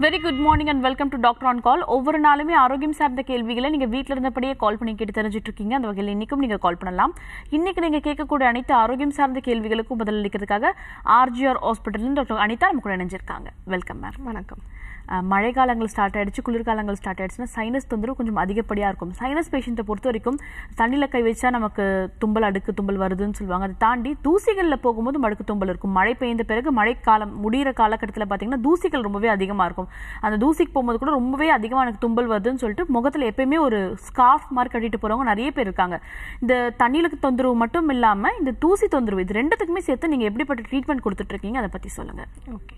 Very good morning and welcome to doctor on call ஒவ்வொரு நாளுமே ஆரோக்கியம் சார்ந்த கேள்விகளை நீங்க வீட்ல இருந்தபடியே கால் பண்ணி கேட்டு தெரிஞ்சுட்டு இருக்கீங்க அந்த வகையில் இன்னைக்கும் நீங்க கால் பண்ணலாம் இன்னைக்கு நீங்க கேட்கக்கூடிய அனைத்து ஆரோக்கியம் சார்ந்த கேள்விகளுக்கும் பதில் அளிக்கிறதுக்காக ஆர்ஜிஆர் ஹாஸ்பிட்டல் டாக்டர் அனிதா நம்ம கூட இணைஞ்சிருக்காங்க வெல்கம் மேம் வணக்கம் அஹ் மழைக்காலங்கள் ஸ்டார்ட் ஆயிடுச்சு குளிர்காலங்கள் ஸ்டார்ட் ஆயிடுச்சுன்னா சைனஸ் தொந்தரவு கொஞ்சம் அதிகப்படியா இருக்கும் சைனஸ் பேஷண்ட்டை பொறுத்த வரைக்கும் தண்ணியில கை வச்சா நமக்கு தும்பல் அடுக்கு தும்பல் வருதுன்னு சொல்லுவாங்க அதை தாண்டி தூசிகள்ல போகும்போது மடுக்கு தும்பல் இருக்கும் மழை பெய்ந்த பிறகு மழைக்காலம் முடியிற காலகட்டத்தில் பார்த்தீங்கன்னா தூசிகள் ரொம்பவே அதிகமா இருக்கும் அந்த தூசிக்கு போகும்போது கூட ரொம்பவே அதிகமாக எனக்கு தும்பல் வருதுன்னு சொல்லிட்டு முகத்துல எப்பயுமே ஒரு ஸ்கார்ஃப் மாதிரி கட்டிட்டு போறவங்க நிறைய பேர் இருக்காங்க இந்த தண்ணியில தொந்தரவு மட்டும் இல்லாம இந்த தூசி தொந்தரவு இது ரெண்டுத்துக்குமே சேர்த்து நீங்க எப்படிப்பட்ட ட்ரீட்மெண்ட் கொடுத்துட்டு இருக்கீங்க அதை பத்தி சொல்லுங்க ஓகே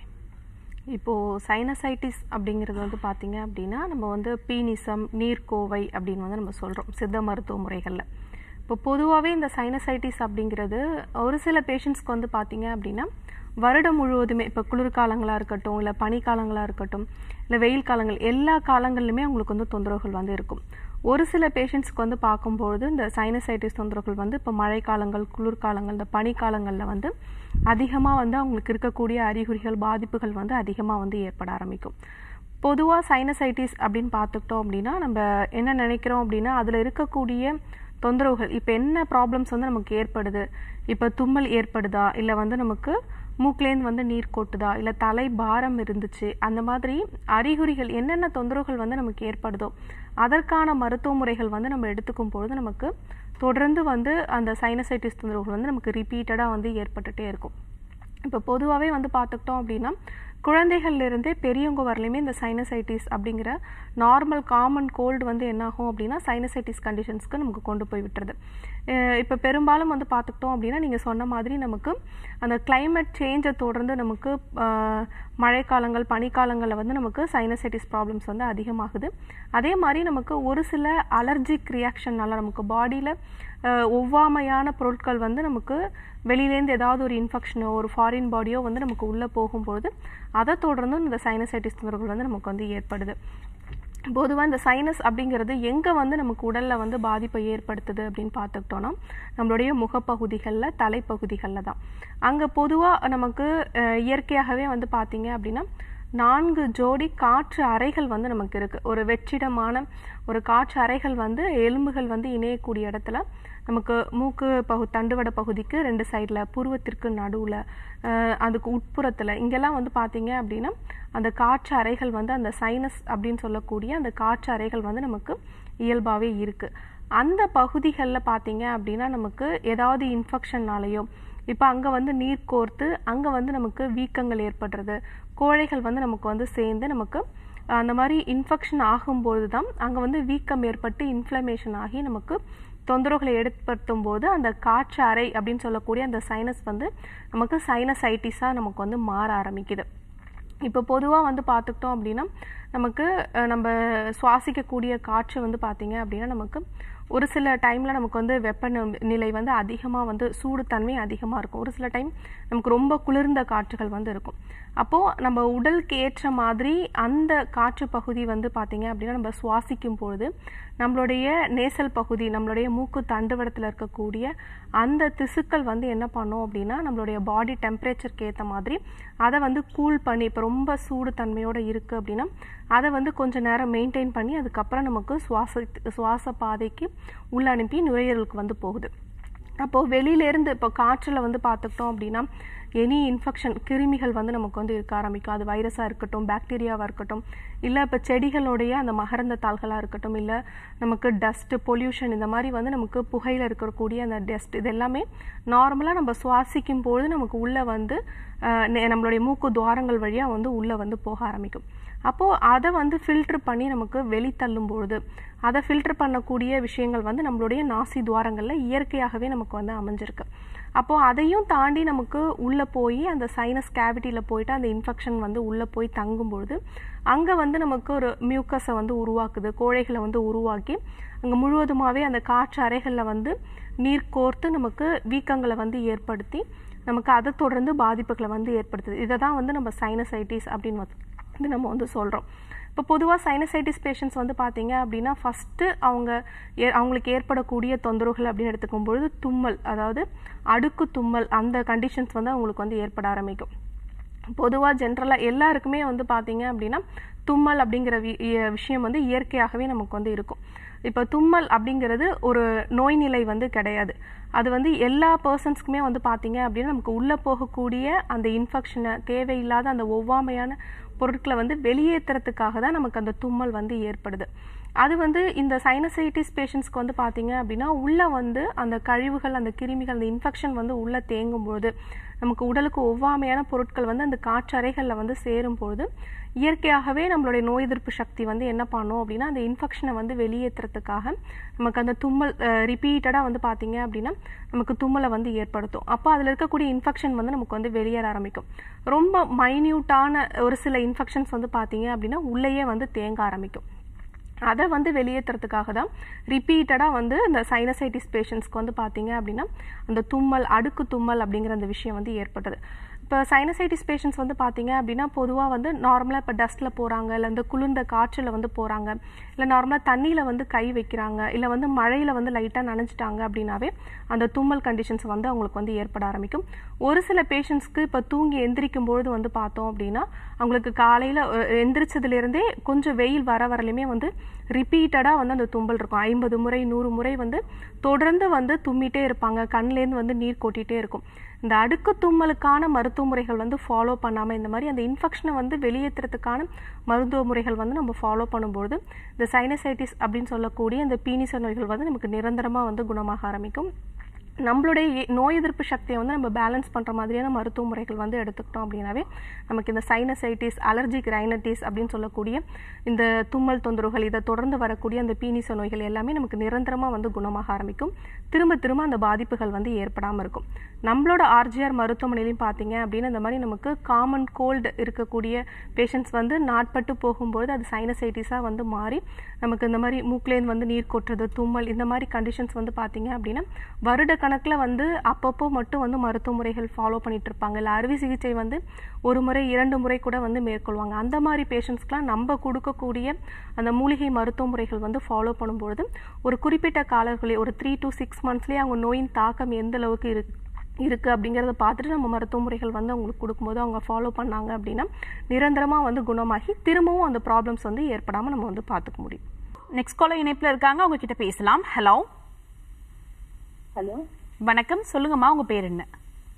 இப்போது சைனசைட்டிஸ் அப்படிங்கிறது வந்து பார்த்தீங்க அப்படின்னா நம்ம வந்து பீனிசம் நீர்க்கோவை அப்படின்னு வந்து நம்ம சொல்கிறோம் சித்த மருத்துவ முறைகளில் இப்போ பொதுவாகவே இந்த சைனசைட்டிஸ் அப்படிங்கிறது ஒரு சில பேஷண்ட்ஸ்க்கு வந்து பார்த்தீங்க அப்படின்னா வருடம் முழுவதுமே இப்போ குளிர்காலங்களாக இருக்கட்டும் இல்லை பனிக்காலங்களாக இருக்கட்டும் இல்லை வெயில் காலங்கள் எல்லா காலங்கள்லையுமே அவங்களுக்கு வந்து தொந்தரவுகள் வந்து இருக்கும் ஒரு சில பேஷண்ட்ஸ்க்கு வந்து பார்க்கும்பொழுது இந்த சைனசைட்டிஸ் தொந்தரவுகள் வந்து இப்போ மழைக்காலங்கள் குளிர்காலங்கள் இந்த பனிக்காலங்களில் வந்து அதிகமாக வந்து அவங்களுக்கு இருக்கக்கூடிய அறிகுறிகள் பாதிப்புகள் வந்து அதிகமாக வந்து ஏற்பட ஆரம்பிக்கும் பொதுவாக சைனசைட்டிஸ் அப்படின்னு பார்த்துக்கிட்டோம் அப்படின்னா நம்ம என்ன நினைக்கிறோம் அப்படின்னா அதில் இருக்கக்கூடிய தொந்தரவுகள் இப்போ என்ன ப்ராப்ளம்ஸ் வந்து நமக்கு ஏற்படுது இப்போ தும்மல் ஏற்படுதா இல்லை வந்து நமக்கு மூக்குலேருந்து வந்து நீர் கொட்டுதா இல்லை தலை பாரம் இருந்துச்சு அந்த மாதிரி அறிகுறிகள் என்னென்ன தொந்தரவுகள் வந்து நமக்கு ஏற்படுதோ அதற்கான மருத்துவ முறைகள் வந்து நம்ம எடுத்துக்கும் பொழுது நமக்கு தொடர்ந்து வந்து அந்த சைனசைட்டிஸ் தொந்தரவுகள் வந்து நமக்கு ரிப்பீட்டடாக வந்து ஏற்பட்டுட்டே இருக்கும் இப்போ பொதுவாகவே வந்து பார்த்துக்கிட்டோம் அப்படின்னா குழந்தைகள்லேருந்தே பெரியவங்க வரலையுமே இந்த சைனசைட்டிஸ் அப்படிங்கிற நார்மல் காமன் கோல்டு வந்து என்னாகும் அப்படின்னா சைனசைட்டிஸ் கண்டிஷன்ஸ்க்கு நமக்கு கொண்டு போய் விட்டுறது இப்போ பெரும்பாலும் வந்து பார்த்துக்கிட்டோம் அப்படின்னா நீங்கள் சொன்ன மாதிரி நமக்கு அந்த climate சேஞ்சை தொடர்ந்து நமக்கு அஹ், மழைக்காலங்கள் பனிக்காலங்களில் வந்து நமக்கு சைனசைட்டிஸ் ப்ராப்ளம்ஸ் வந்து அதிகமாகுது அதே மாதிரி நமக்கு ஒரு சில அலர்ஜிக் ரியாக்ஷன்னால நமக்கு பாடியில் ஒவ்வாமையான பொருட்கள் வந்து நமக்கு வெளியிலேருந்து ஏதாவது ஒரு இன்ஃபெக்ஷனோ ஒரு ஃபாரின் பாடியோ வந்து நமக்கு உள்ளே போகும்பொழுது அதை தொடர்ந்து இந்த சைனசைட்டிஸ் தொந்தரவுகள் வந்து நமக்கு வந்து ஏற்படுது பொதுவாக இந்த சைனஸ் அப்படிங்கிறது எங்கே வந்து நமக்கு உடலில் வந்து பாதிப்பை ஏற்படுத்துது அப்படின்னு பார்த்துக்கிட்டோன்னா நம்மளுடைய முகப்பகுதிகளில் தலைப்பகுதிகளில் தான் அங்கே பொதுவாக நமக்கு அஹ், இயற்கையாகவே வந்து பார்த்தீங்க அப்படின்னா நான்கு ஜோடி காற்று அறைகள் வந்து நமக்கு இருக்குது ஒரு வெற்றிடமான ஒரு காற்று அறைகள் வந்து எலும்புகள் வந்து இணையக்கூடிய இடத்துல நமக்கு மூக்கு பகு தண்டுவட பகுதிக்கு ரெண்டு சைடில் புருவத்திற்கு நடுவில் அதுக்கு உட்புறத்தில் இங்கெல்லாம் வந்து பார்த்தீங்க அப்படின்னா அந்த காற்று அறைகள் வந்து அந்த சைனஸ் அப்படின்னு சொல்லக்கூடிய அந்த காற்று அறைகள் வந்து நமக்கு இயல்பாகவே இருக்குது அந்த பகுதிகளில் பார்த்தீங்க அப்படின்னா நமக்கு ஏதாவது இன்ஃபெக்ஷன்னாலேயோ இப்போ அங்கே வந்து நீர் கோர்த்து அங்கே வந்து நமக்கு வீக்கங்கள் ஏற்படுறது கோழைகள் வந்து நமக்கு வந்து சேர்ந்து நமக்கு அந்த மாதிரி இன்ஃபெக்ஷன் ஆகும்போது தான் அங்கே வந்து வீக்கம் ஏற்பட்டு இன்ஃப்ளமேஷன் ஆகி நமக்கு தொந்தரவுகளை ஏற்படுத்தும் போது அந்த காற்று அறை அப்படின்னு சொல்லக்கூடிய அந்த சைனஸ் வந்து நமக்கு சைனசைட்டிஸாக நமக்கு வந்து மாற ஆரம்பிக்குது இப்போ பொதுவாக வந்து பார்த்துக்கிட்டோம் அப்படின்னா நமக்கு அஹ், நம்ம சுவாசிக்கக்கூடிய காற்று வந்து பார்த்தீங்க அப்படின்னா நமக்கு ஒரு சில டைமில் நமக்கு வந்து வெப்ப நி- நிலை வந்து அதிகமாக வந்து சூடு தன்மை அதிகமாக இருக்கும் ஒரு சில டைம் நமக்கு ரொம்ப குளிர்ந்த காற்றுகள் வந்து இருக்கும் அப்போது நம்ம உடலுக்கு ஏற்ற மாதிரி அந்த காற்று பகுதி வந்து பார்த்தீங்க அப்படின்னா நம்ம சுவாசிக்கும் பொழுது நம்மளுடைய நேசல் பகுதி நம்மளுடைய மூக்கு தண்டுவடத்தில் இருக்கக்கூடிய அந்த திசுக்கள் வந்து என்ன பண்ணும் அப்படின்னா நம்மளுடைய பாடி டெம்பரேச்சருக்கு ஏற்ற மாதிரி அதை வந்து கூல் பண்ணி இப்போ ரொம்ப சூடு தன்மையோடு இருக்குது அப்படின்னா அதை வந்து கொஞ்ச நேரம் மெயின்டைன் பண்ணி அதுக்கப்புறம் நமக்கு சுவாச சுவாச பாதைக்கு உள்ள அனுப்பி நுரையீரலுக்கு வந்து போகுது அப்போது வெளியிலேருந்து இப்போ காற்றில் வந்து பார்த்துக்கிட்டோம் அப்படின்னா எனி இன்ஃபெக்ஷன் கிருமிகள் வந்து நமக்கு வந்து இருக்க ஆரம்பிக்கும் அது வைரஸாக இருக்கட்டும் பாக்டீரியாவாக இருக்கட்டும் இல்லை இப்போ செடிகளுடைய அந்த மகரந்த தாள்களாக இருக்கட்டும் இல்லை நமக்கு டஸ்ட்டு பொல்யூஷன் இந்த மாதிரி வந்து நமக்கு புகையில் இருக்கக்கூடிய அந்த டஸ்ட் இது எல்லாமே நார்மலாக நம்ம சுவாசிக்கும் பொழுது நமக்கு உள்ளே வந்து அஹ், நெ- நம்மளுடைய மூக்கு துவாரங்கள் வழியாக வந்து உள்ளே வந்து போக ஆரம்பிக்கும் அப்போது அதை வந்து ஃபில்டர் பண்ணி நமக்கு வெளித்தள்ளும் பொழுது அதை ஃபில்டர் பண்ணக்கூடிய விஷயங்கள் வந்து நம்மளுடைய நாசி துவாரங்களில் இயற்கையாகவே நமக்கு வந்து அமைஞ்சிருக்கு அப்போது அதையும் தாண்டி நமக்கு உள்ளே போய் அந்த சைனஸ் கேவிட்டியில் போயிட்டு அந்த இன்ஃபெக்ஷன் வந்து உள்ளே போய் தங்கும்பொழுது அங்கே வந்து நமக்கு ஒரு மியூக்கஸை வந்து உருவாக்குது கோழைகளை வந்து உருவாக்கி அங்கே முழுவதுமாகவே அந்த காற்று அறைகளில் வந்து நீர் கோர்த்து நமக்கு வீக்கங்களை வந்து ஏற்படுத்தி நமக்கு அதை தொடர்ந்து பாதிப்புகளை வந்து ஏற்படுத்துது இதை தான் வந்து நம்ம சைனசைட்டிஸ் அப்படின்னு வந்து வந்து நம்ம வந்து சொல்கிறோம் இப்போ பொதுவாக சைனசைட்டிஸ் பேஷண்ட்ஸ் வந்து பார்த்தீங்க அப்படின்னா ஃபஸ்ட்டு அவங்க ஏ அவங்களுக்கு ஏற்படக்கூடிய தொந்தரவுகள் அப்படின்னு எடுத்துக்கும் பொழுது தும்மல் அதாவது அடுக்கு தும்மல் அந்த கண்டிஷன்ஸ் வந்து அவங்களுக்கு வந்து ஏற்பட ஆரம்பிக்கும் பொதுவாக ஜென்ரலாக எல்லாருக்குமே வந்து பார்த்தீங்க அப்படின்னா தும்மல் அப்படிங்கிற வி- இய- விஷயம் வந்து இயற்கையாகவே நமக்கு வந்து இருக்கும் இப்போ தும்மல் அப்படிங்கிறது ஒரு நோய் நிலை வந்து கிடையாது அது வந்து எல்லா பர்சன்ஸ்க்குமே வந்து பார்த்தீங்க அப்படின்னா நமக்கு உள்ளே போகக்கூடிய அந்த இன்ஃபெக்ஷனை தேவையில்லாத அந்த ஒவ்வாமையான பொருட்களை வந்து வெளியேற்றுறதுக்காக தான் நமக்கு அந்த தும்மல் வந்து ஏற்படுது அது வந்து இந்த சைனசைட்டிஸ் பேஷண்ட்ஸ்க்கு வந்து பார்த்தீங்க அப்படின்னா உள்ளே வந்து அந்த கழிவுகள் அந்த கிருமிகள் அந்த இன்ஃபெக்ஷன் வந்து உள்ளே தேங்கும்போது நமக்கு உடலுக்கு ஒவ்வாமையான பொருட்கள் வந்து அந்த காற்றறைகளில் வந்து சேரும்போது இயற்கையாகவே நம்மளுடைய நோய் எதிர்ப்பு சக்தி வந்து என்ன பண்ணும் அப்படின்னா அந்த இன்ஃபெக்ஷனை வந்து வெளியேற்றுறதுக்காக நமக்கு அந்த தும்மல் ரிப்பீட்டடாக வந்து பார்த்தீங்க அப்படின்னா நமக்கு தும்மலை வந்து ஏற்படுத்தும் அப்போ அதில் இருக்கக்கூடிய இன்ஃபெக்ஷன் வந்து நமக்கு வந்து வெளியேற ஆரம்பிக்கும் ரொம்ப மைன்யூட்டான ஒரு சில இன்ஃபெக்ஷன்ஸ் வந்து பார்த்தீங்க அப்படின்னா உள்ளேயே வந்து தேங்க ஆரம்பிக்கும் அதை வந்து வெளியேற்றுறதுக்காக தான் ரிப்பீட்டடாக வந்து இந்த சைனசைட்டிஸ் பேஷண்ட்ஸ்க்கு வந்து பார்த்தீங்க அப்படின்னா அந்த தும்மல் அடுக்கு தும்மல் அப்படிங்கிற அந்த விஷயம் வந்து ஏற்பட்டது இப்போ சைனசைட்டிஸ் பேஷண்ட்ஸ் வந்து பார்த்தீங்க அப்படின்னா பொதுவாக வந்து நார்மலாக இப்போ டஸ்ட்டில் போகிறாங்க இல்லை இந்த குளிர்ந்த காற்றில் வந்து போகிறாங்க இல்லை நார்மலாக தண்ணியில் வந்து கை வைக்கிறாங்க இல்லை வந்து மழையில் வந்து லைட்டாக நனைஞ்சிட்டாங்க அப்படின்னாவே அந்த தும்மல் கண்டிஷன்ஸ் வந்து அவங்களுக்கு வந்து ஏற்பட ஆரம்பிக்கும் ஒரு சில பேஷண்ட்ஸ்க்கு இப்போ தூங்கி எந்திரிக்கும் பொழுது வந்து பார்த்தோம் அப்படின்னா அவங்களுக்கு காலையில் எந்திரிச்சதுலேருந்தே கொஞ்சம் வெயில் வர வரலையுமே வந்து ரிப்பீட்டடாக வந்து அந்த தும்பல் இருக்கும் ஐம்பது முறை நூறு முறை வந்து தொடர்ந்து வந்து தும்மிட்டே இருப்பாங்க கண்லேருந்து வந்து நீர் கொட்டிகிட்டே இருக்கும் இந்த அடுக்கு தும்மலுக்கான மருத்துவ முறைகள் வந்து ஃபாலோ பண்ணாமல் இந்த மாதிரி அந்த இன்ஃபெக்ஷனை வந்து வெளியேற்றுறதுக்கான மருத்துவ முறைகள் வந்து நம்ம ஃபாலோ பண்ணும்போது இந்த சைனசைட்டிஸ் அப்படின்னு சொல்லக்கூடிய இந்த பீனிச நோய்கள் வந்து நமக்கு நிரந்தரமாக வந்து குணமாக ஆரம்பிக்கும் நம்மளுடைய எ- நோய் எதிர்ப்பு சக்தியை வந்து நம்ம பேலன்ஸ் பண்ணுற மாதிரியான மருத்துவ முறைகள் வந்து எடுத்துக்கிட்டோம் அப்படின்னாவே நமக்கு இந்த சைனசைட்டிஸ் அலர்ஜிக் ரைனட்டிஸ் அப்படின்னு சொல்லக்கூடிய இந்த தும்மல் தொந்தரவுகள் இதை தொடர்ந்து வரக்கூடிய அந்த பீனிச நோய்கள் எல்லாமே நமக்கு நிரந்தரமாக வந்து குணமாக ஆரம்பிக்கும் திரும்ப திரும்ப அந்த பாதிப்புகள் வந்து ஏற்படாமல் இருக்கும் நம்மளோட ஆர்ஜிஆர் மருத்துவமனையிலையும் பார்த்தீங்க அப்படின்னா இந்த மாதிரி நமக்கு காமன் கோல்டு இருக்கக்கூடிய பேஷண்ட்ஸ் வந்து நாட்பட்டு போகும்போது அது சைனசைட்டிஸாக வந்து மாறி நமக்கு இந்த மாதிரி மூக்குலேருந்து வந்து நீர் கொட்டுறது தும்மல் இந்த மாதிரி கண்டிஷன்ஸ் வந்து பார்த்தீங்க அப்படின்னா வருட கணக்கில் வந்து அப்பப்போ மட்டும் வந்து மருத்துவ முறைகள் ஃபாலோ பண்ணிட்டு இருப்பாங்க இல்லை அறுவை சிகிச்சை வந்து ஒரு முறை இரண்டு முறை கூட வந்து மேற்கொள்வாங்க அந்த மாதிரி பேஷண்ட்ஸ்க்குலாம் நம்ம கொடுக்கக்கூடிய அந்த மூலிகை மருத்துவ முறைகள் வந்து ஃபாலோ பண்ணும்பொழுது ஒரு குறிப்பிட்ட காலங்களில் ஒரு த்ரீ to சிக்ஸ் மந்த்ஸ்லேயே அவங்க நோயின் தாக்கம் எந்த அளவுக்கு இருக்கு இருக்குது அப்படிங்கிறத பார்த்துட்டு நம்ம மருத்துவ முறைகள் வந்து அவங்களுக்கு கொடுக்கும்போது அவங்க ஃபாலோ பண்ணாங்க அப்படின்னா நிரந்தரமாக வந்து குணமாகி திரும்பவும் அந்த ப்ராப்ளம்ஸ் வந்து ஏற்படாமல் நம்ம வந்து பார்த்துக்க முடியும் நெக்ஸ்ட் காலர் இணைப்புல இருக்காங்க அவங்க கிட்ட பேசலாம் ஹலோ ஹலோ வணக்கம் சொல்லுங்கம்மா உங்க பேர் என்ன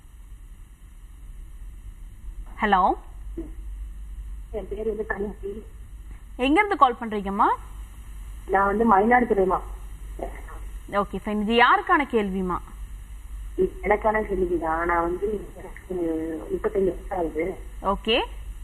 ஹலோ என் பேர் வந்து கனிச்சி எங்க இருந்து கால் பண்றீங்கம்மா நான் வந்து மயிலாடுதுறைமா ஓகே ஃபைன் இது யாருக்கான கேள்விமா எனக்கான கேள்விதான் நான் வந்து எனக்கு முப்பத்தஞ்சு வருஷம் ஆகுது ஓகே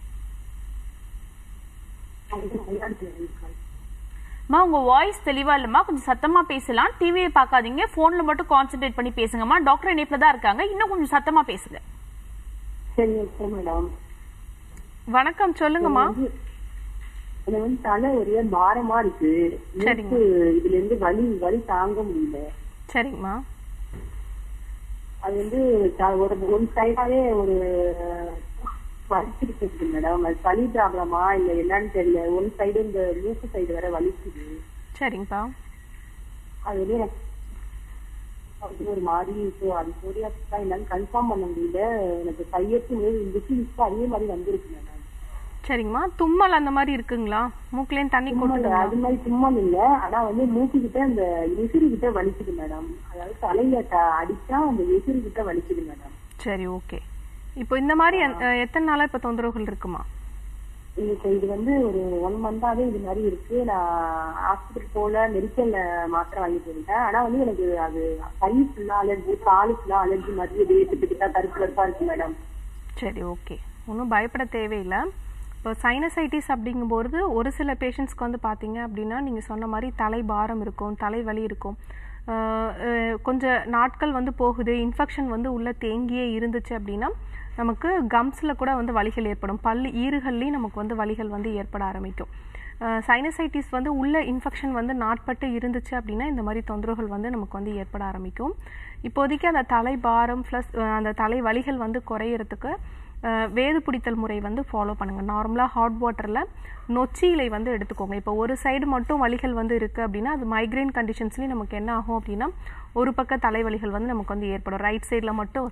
நான் வந்து மயிலாடுதுறை இருக்கேன். அம்மா உங்க வாய்ஸ் தெளிவா இல்லம்மா கொஞ்சம் சத்தமா பேசலாம் டிவியை பார்க்காதீங்க போன்ல மட்டும் கான்சென்ட்ரேட் பண்ணி பேசுங்கம்மா டாக்டர் இணைப்புல தான் இருக்காங்க இன்னும் கொஞ்சம் சத்தமா பேசுங்க சரி ஓகே மேடம் வணக்கம் சொல்லுங்கம்மா எனக்கு வந்து தலை ஒரே பாரமா இருக்கு சரிங்க. மூக்கு இதுல இருந்து வலி வலி தாங்க முடியல சரிங்கம்மா அது வந்து த- ஒரு ஒன் சைடாவே ஒரு வலிச்சிருக்கு இருக்கு மேடம் அது சளி ப்ராப்ளமா இல்ல என்னன்னு தெரியல ஒன் சைடு இந்த மூக்கு சைடு வர வலிக்குது சரிங்கப்பா அது வந்து எனக்கு அது ஒரு மாதிரி இப்போ அது சோடியாசிஸா என்னன்னு கன்ஃபார்ம் பண்ண முடியல எனக்கு கையெழுத்து இருந்துச்சு இப்போ அதே மாதிரி வந்திருக்கு மேடம் சரிங்கம்மா தும்மல் அந்த மாதிரி இருக்குங்களா மூக்குலேருந்து தண்ணி தும்மல் கொட்டுதுங்களா அது மாதிரி தும்மல் இல்ல ஆனா வந்து மூக்கு கிட்ட அந்த எசிறு கிட்ட வலிக்குது மேடம் அதாவது தலையில த- அடிச்சா அந்த எசிறு கிட்ட வலிக்குது மேடம் சரி ஓகே இப்போ இந்த மாதிரி எ- எத்தனை நாளா இப்போ தொந்தரவுகள் இருக்குமா இன்னைக்கு இது வந்து ஒரு ஒன் மந்தாவே இது மாதிரி இருக்கு நான் ஹாஸ்பிட்டல் போல மெடிக்கல்ல மாத்திரை வாங்கிட்டு வந்துட்டேன் ஆனா வந்து எனக்கு அது கை ஃபுல்லா அலர்ஜி காலு ஃபுல்லா அலர்ஜி மாதிரி இதே கிட்ட கருப்பு கருப்பா இருக்கு மேடம் சரி ஓகே ஒன்றும் பயப்பட தேவையில்லை இப்போ சைனசைட்டிஸ் அப்படிங்கும்போது ஒரு சில பேஷண்ட்ஸ்க்கு வந்து பார்த்தீங்க அப்படின்னா நீங்கள் சொன்ன மாதிரி தலை பாரம் இருக்கும் தலைவலி இருக்கும் ஆஹ் அஹ் கொஞ்சம் நாட்கள் வந்து போகுது இன்ஃபெக்ஷன் வந்து உள்ளே தேங்கியே இருந்துச்சு அப்படின்னா நமக்கு கம்ஸில் கூட வந்து வலிகள் ஏற்படும் பல் ஈறுகள்லேயும் நமக்கு வந்து வலிகள் வந்து ஏற்பட ஆரம்பிக்கும் சைனசைட்டிஸ் வந்து உள்ள இன்ஃபெக்ஷன் வந்து நாட்பட்டு இருந்துச்சு அப்படின்னா இந்த மாதிரி தொந்தரவுகள் வந்து நமக்கு வந்து ஏற்பட ஆரம்பிக்கும் இப்போதைக்கு அந்த தலை பாரம் ப்ளஸ் அந்த தலை வலிகள் வந்து குறையறதுக்கு அஹ், வேது பிடித்தல் முறை வந்து ஃபாலோ பண்ணுங்கள் நார்மலாக ஹாட் வாட்டரில் நொச்சி இலை வந்து எடுத்துக்கோங்க இப்போ ஒரு சைடு மட்டும் வலிகள் வந்து இருக்குது அப்படின்னா அது மைக்ரைன் கண்டிஷன்ஸ்லேயும் நமக்கு என்ன ஆகும் அப்படின்னா ஒரு பக்க தலைவலிகள் வந்து நமக்கு வந்து ஏற்படும் ரைட் சைடில் மட்டும்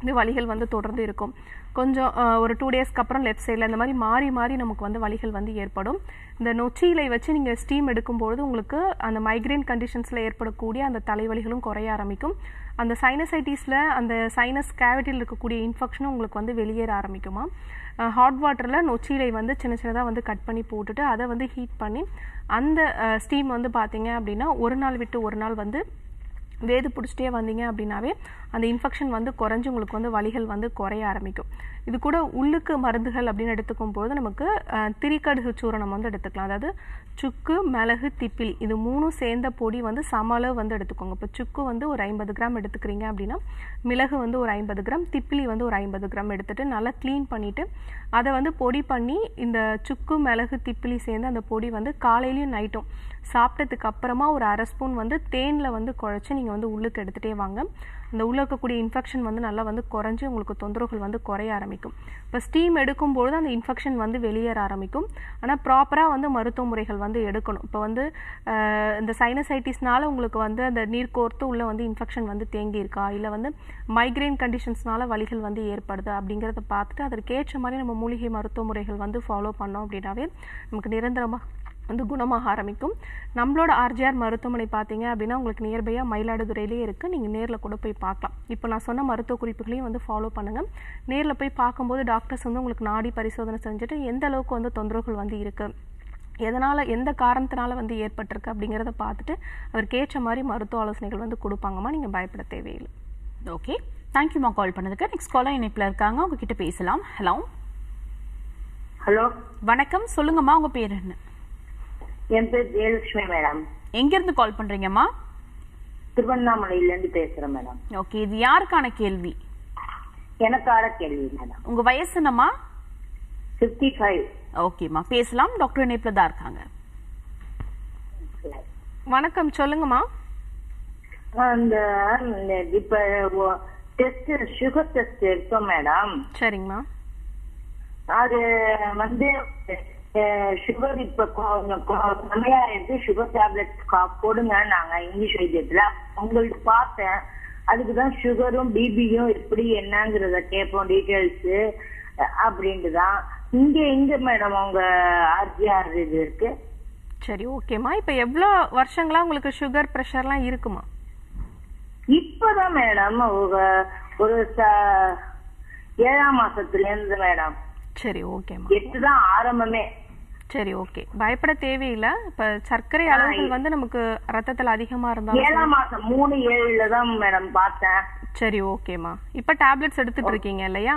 இந்த வலிகள் வந்து தொடர்ந்து இருக்கும் கொஞ்சம் அஹ், ஒரு டூ டேஸ்க்கு அப்புறம் லெஃப்ட் சைடில் இந்த மாதிரி மாறி மாறி நமக்கு வந்து வலிகள் வந்து ஏற்படும் இந்த நொச்சியிலை வச்சு நீங்கள் ஸ்டீம் எடுக்கும்பொழுது உங்களுக்கு அந்த மைக்ரேன் கண்டிஷன்ஸில் ஏற்படக்கூடிய அந்த தலைவலிகளும் குறைய ஆரம்பிக்கும் அந்த சைனசைட்டிஸில் அந்த சைனஸ் கேவிட்டியில் இருக்கக்கூடிய இன்ஃபெக்ஷனும் உங்களுக்கு வந்து வெளியேற ஆரம்பிக்குமா ஹாட் வாட்டரில் நொச்சியிலை வந்து சின்ன சின்னதாக வந்து கட் பண்ணி போட்டுட்டு அதை வந்து ஹீட் பண்ணி அந்த ஸ்டீம் வந்து பார்த்தீங்க அப்படின்னா ஒரு நாள் விட்டு ஒரு நாள் வந்து வேது பிடிச்சிட்டே வந்தீங்க அப்படின்னாவே அந்த இன்ஃபெக்ஷன் வந்து குறைஞ்சு உங்களுக்கு வந்து வலிகள் வந்து குறைய ஆரம்பிக்கும் இது கூட உள்ளுக்கு மருந்துகள் அப்படின்னு எடுத்துக்கும் போது நமக்கு அஹ், திரிக்கடுகு சூரணம் வந்து எடுத்துக்கலாம் அதாவது சுக்கு மிளகு திப்பிலி இது மூணும் சேர்ந்த பொடி வந்து சம அளவு வந்து எடுத்துக்கோங்க இப்போ சுக்கு வந்து ஒரு ஐம்பது கிராம் எடுத்துக்கிறீங்க அப்படின்னா மிளகு வந்து ஒரு ஐம்பது கிராம் திப்பிலி வந்து ஒரு ஐம்பது கிராம் எடுத்துட்டு நல்லா க்ளீன் பண்ணிட்டு அதை வந்து பொடி பண்ணி இந்த சுக்கு மிளகு திப்பிலி சேர்ந்து அந்த பொடி வந்து காலையிலயும் நைட்டும் சாப்பிட்டதுக்கு அப்புறமா ஒரு அரை ஸ்பூன் வந்து தேனில் வந்து குழச்சி நீங்கள் வந்து உள்ளுக்கு எடுத்துகிட்டே வாங்க அந்த உள்ள இருக்கக்கூடிய இன்ஃபெக்ஷன் வந்து நல்லா வந்து குறைஞ்சி உங்களுக்கு தொந்தரவுகள் வந்து குறைய ஆரம்பிக்கும் இப்போ ஸ்டீம் எடுக்கும்பொழுது அந்த இன்ஃபெக்ஷன் வந்து வெளியேற ஆரம்பிக்கும் ஆனால் ப்ராப்பராக வந்து மருத்துவ முறைகள் வந்து எடுக்கணும் இப்போ வந்து அஹ், இந்த சைனசைட்டிஸ்னால உங்களுக்கு வந்து அந்த நீர் கோர்த்து உள்ள வந்து இன்ஃபெக்ஷன் வந்து தேங்கி இருக்கா இல்லை வந்து மைக்ரைன் கண்டிஷன்ஸ்னால வலிகள் வந்து ஏற்படுது அப்படிங்கிறத பார்த்துட்டு அதற்கேற்ற மாதிரி நம்ம மூலிகை மருத்துவ முறைகள் வந்து ஃபாலோ பண்ணோம் அப்படின்னாவே நமக்கு நிரந்தரமாக வந்து குணமாக ஆரம்பிக்கும் நம்மளோட ஆர்ஜிஆர் மருத்துவமனை பார்த்தீங்க அப்படின்னா உங்களுக்கு நியர்பையாக மயிலாடுதுறையிலேயே இருக்குது நீங்கள் நேரில் கூட போய் பார்க்கலாம் இப்போ நான் சொன்ன மருத்துவ குறிப்புகளையும் வந்து ஃபாலோ பண்ணுங்கள் நேரில் போய் பார்க்கும்போது டாக்டர்ஸ் வந்து உங்களுக்கு நாடி பரிசோதனை செஞ்சுட்டு எந்த அளவுக்கு வந்து தொந்தரவுகள் வந்து இருக்குது எதனால் எந்த காரணத்தினால வந்து ஏற்பட்டிருக்கு அப்படிங்கிறத பார்த்துட்டு அதற்கேற்ற மாதிரி மருத்துவ ஆலோசனைகள் வந்து கொடுப்பாங்கம்மா நீங்கள் பயப்பட தேவையில்லை ஓகே தேங்க்யூமா கால் பண்ணதுக்கு நெக்ஸ்ட் காலர் இணைப்பில் இருக்காங்க உங்ககிட்ட பேசலாம் ஹலோ ஹலோ வணக்கம் சொல்லுங்கம்மா உங்க பேர் என்ன என் பேர் ஜெயலட்சுமி மேடம் எங்கேருந்து கால் பண்றீங்கம்மா திருவண்ணாமலையில இருந்து பேசுறேன் மேடம் ஓகே இது யாருக்கான கேள்வி எனக்கான கேள்வி மேடம் உங்க வயசு என்னம்மா பிப்டி ஃபைவ் ஓகேம்மா பேசலாம் டாக்டர் இணைப்பில் தான் இருக்காங்க வணக்கம் சொல்லுங்கம்மா அந்த இந்த இப்ப டெஸ்ட் சுகர் டெஸ்ட் எடுத்தோம் மேடம் சரிங்கம்மா அது வந்து சுகர் இப்ப கொஞ்சம் கொ- கம்மியாயிருக்கு சுகர் டேப்லெட் போடுங்க நாங்க இங்கிலீஷ் வைத்தியத்துல உங்கள்ட்ட பார்த்தேன் அதுக்குதான் சுகரும் பிபியும் எப்படி என்னங்கறத கேட்போம் டீட்டெயில்ஸ் அப்படின்ட்டு தான் இங்க எங்க மேடம் உங்க ஆர்ஜிஆர் இது இருக்கு சரி ஓகேம்மா இப்போ எவ்வளோ வருஷங்களா உங்களுக்கு சுகர் ப்ரெஷர்லாம் இருக்குமா இப்பதான் மேடம் ஒரு ஒரு ச- ஏழாம் மாசத்துல இருந்து மேடம் சரி ஓகேம்மா எட்டு தான் ஆரம்பமே சரி ஓகே பயப்பட தேவையில்லை இப்போ சர்க்கரை அளவுகள் வந்து நமக்கு ரத்தத்தில் அதிகமாக இருந்தாலும் ஏழாம் மாசம் மூணு ஏழுல தான் மேடம் பார்த்தேன் சரி ஓகேம்மா இப்போ டேப்லெட்ஸ் எடுத்துட்டு இருக்கீங்க இல்லையா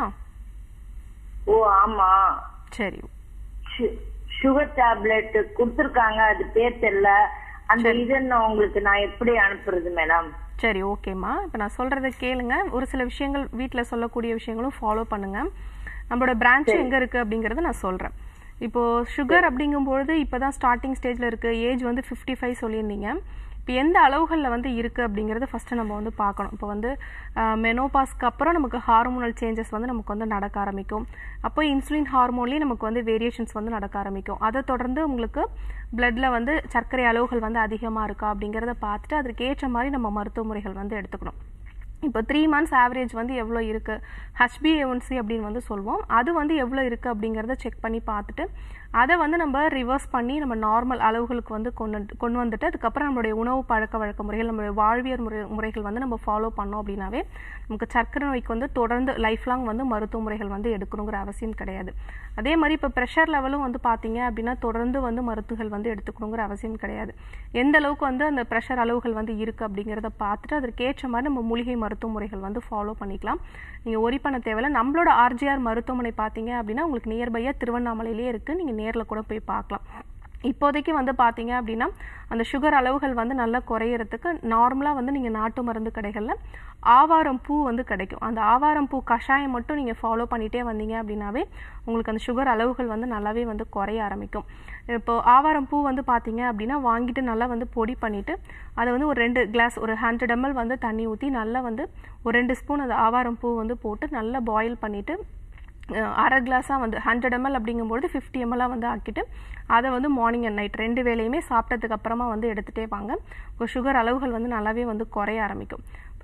ஓ ஆமா சரி சு- சுகர் டேப்லெட் கொடுத்துருக்காங்க அது பேர் தெரியல அந்த இது என்ன உங்களுக்கு நான் எப்படி அனுப்புறது மேடம் சரி ஓகேம்மா இப்போ நான் சொல்கிறத கேளுங்க ஒரு சில விஷயங்கள் வீட்டில் சொல்லக்கூடிய விஷயங்களும் ஃபாலோ பண்ணுங்க நம்மளோட பிரான்ச் எங்கே இருக்குது அப்படிங்கிறத நான் சொல்கிறேன் இப்போ சுகர் அப்படிங்கும்பொழுது இப்போ தான் ஸ்டார்டிங் ஸ்டேஜில் இருக்குது ஏஜ் வந்து ஃபிஃப்டி ஃபைவ் சொல்லியிருந்தீங்க இப்போ எந்த அளவுகளில் வந்து இருக்குது அப்படிங்கிறத ஃபஸ்ட்டு நம்ம வந்து பார்க்கணும் இப்போ வந்து மெனோபாஸ்க்கு அப்புறம் நமக்கு ஹார்மோனல் சேஞ்சஸ் வந்து நமக்கு வந்து நடக்க ஆரம்பிக்கும் அப்போ இன்சுலின் ஹார்மோன்லேயே நமக்கு வந்து வேரியேஷன்ஸ் வந்து நடக்க ஆரம்பிக்கும் அதை தொடர்ந்து உங்களுக்கு பிளட்ல வந்து சர்க்கரை அளவுகள் வந்து அதிகமாக இருக்கா அப்படிங்கிறத பார்த்துட்டு அதற்கு ஏற்ற மாதிரி நம்ம மருத்துவ முறைகள் வந்து எடுத்துக்கணும் இப்போ த்ரீ மந்த்ஸ் ஆவரேஜ் வந்து எவ்வளோ இருக்குது ஹச்பிஏஒன்சி அப்படின்னு வந்து சொல்லுவோம் அது வந்து எவ்வளோ இருக்குது அப்படிங்கிறத செக் பண்ணி பார்த்துட்டு அதை வந்து நம்ம ரிவர்ஸ் பண்ணி நம்ம நார்மல் அளவுகளுக்கு வந்து கொண்டு வந்து- கொண்டு வந்துட்டு அதுக்கப்புறம் நம்மளுடைய உணவு பழக்க வழக்க முறைகள் நம்மளுடைய வாழ்வியல் முறை முறைகள் வந்து நம்ம ஃபாலோ பண்ணோம் அப்படின்னாவே நமக்கு சர்க்கரை நோய்க்கு வந்து தொடர்ந்து லைஃப் லாங் வந்து மருத்துவ முறைகள் வந்து எடுக்கணுங்கிற அவசியம் கிடையாது அதே மாதிரி இப்போ ப்ரெஷர் லெவலும் வந்து பார்த்தீங்க அப்படின்னா தொடர்ந்து வந்து மருத்துவர்கள் வந்து எடுத்துக்கணுங்கிற அவசியம் கிடையாது எந்த அளவுக்கு வந்து அந்த ப்ரெஷர் அளவுகள் வந்து இருக்குது அப்படிங்கிறத பார்த்துட்டு அதற்கேற்ற மாதிரி நம்ம மூலிகை மருத்துவ முறைகள் வந்து ஃபாலோ பண்ணிக்கலாம் நீங்கள் ஒரி பண்ண தேவையில்ல நம்மளோட ஆர்ஜிஆர் மருத்துவமனை பார்த்தீங்க அப்படின்னா உங்களுக்கு நியர்பையாக திருவண்ணாமலையிலே இருக்குது நீங்கள் நேரில் கூட போய் பார்க்கலாம் இப்போதைக்கு வந்து பார்த்தீங்க அப்படின்னா அந்த சுகர் அளவுகள் வந்து நல்லா குறையறதுக்கு நார்மலாக வந்து நீங்கள் நாட்டு மருந்து கடைகளில் ஆவாரம் பூ வந்து கிடைக்கும் அந்த ஆவாரம் பூ கஷாயம் மட்டும் நீங்கள் ஃபாலோ பண்ணிகிட்டே வந்தீங்க அப்படின்னாவே உங்களுக்கு அந்த சுகர் அளவுகள் வந்து நல்லாவே வந்து குறைய ஆரம்பிக்கும் இப்போ ஆவாரம் பூ வந்து பார்த்தீங்க அப்படின்னா வாங்கிட்டு நல்லா வந்து பொடி பண்ணிவிட்டு அதை வந்து ஒரு ரெண்டு கிளாஸ் ஒரு ஹண்ட்ரட் எம்எல் வந்து தண்ணி ஊற்றி நல்லா வந்து ஒரு ரெண்டு ஸ்பூன் அந்த ஆவாரம் பூ வந்து போட்டு நல்லா பாயில் பண்ணிவிட்டு அஹ் அரை கிளாஸாக வந்து ஹண்ட்ரட் எம்எல் அப்படிங்கும்போது ஃபிஃப்டி எம்எல்லாக வந்து ஆக்கிட்டு அதை வந்து மார்னிங் அண்ட் நைட் ரெண்டு வேளையுமே சாப்பிட்டதுக்கு அப்புறமா வந்து எடுத்துகிட்டே வாங்க உங்கள் சுகர் அளவுகள் வந்து நல்லாவே வந்து குறைய ஆரம்பிக்கும் இப்போ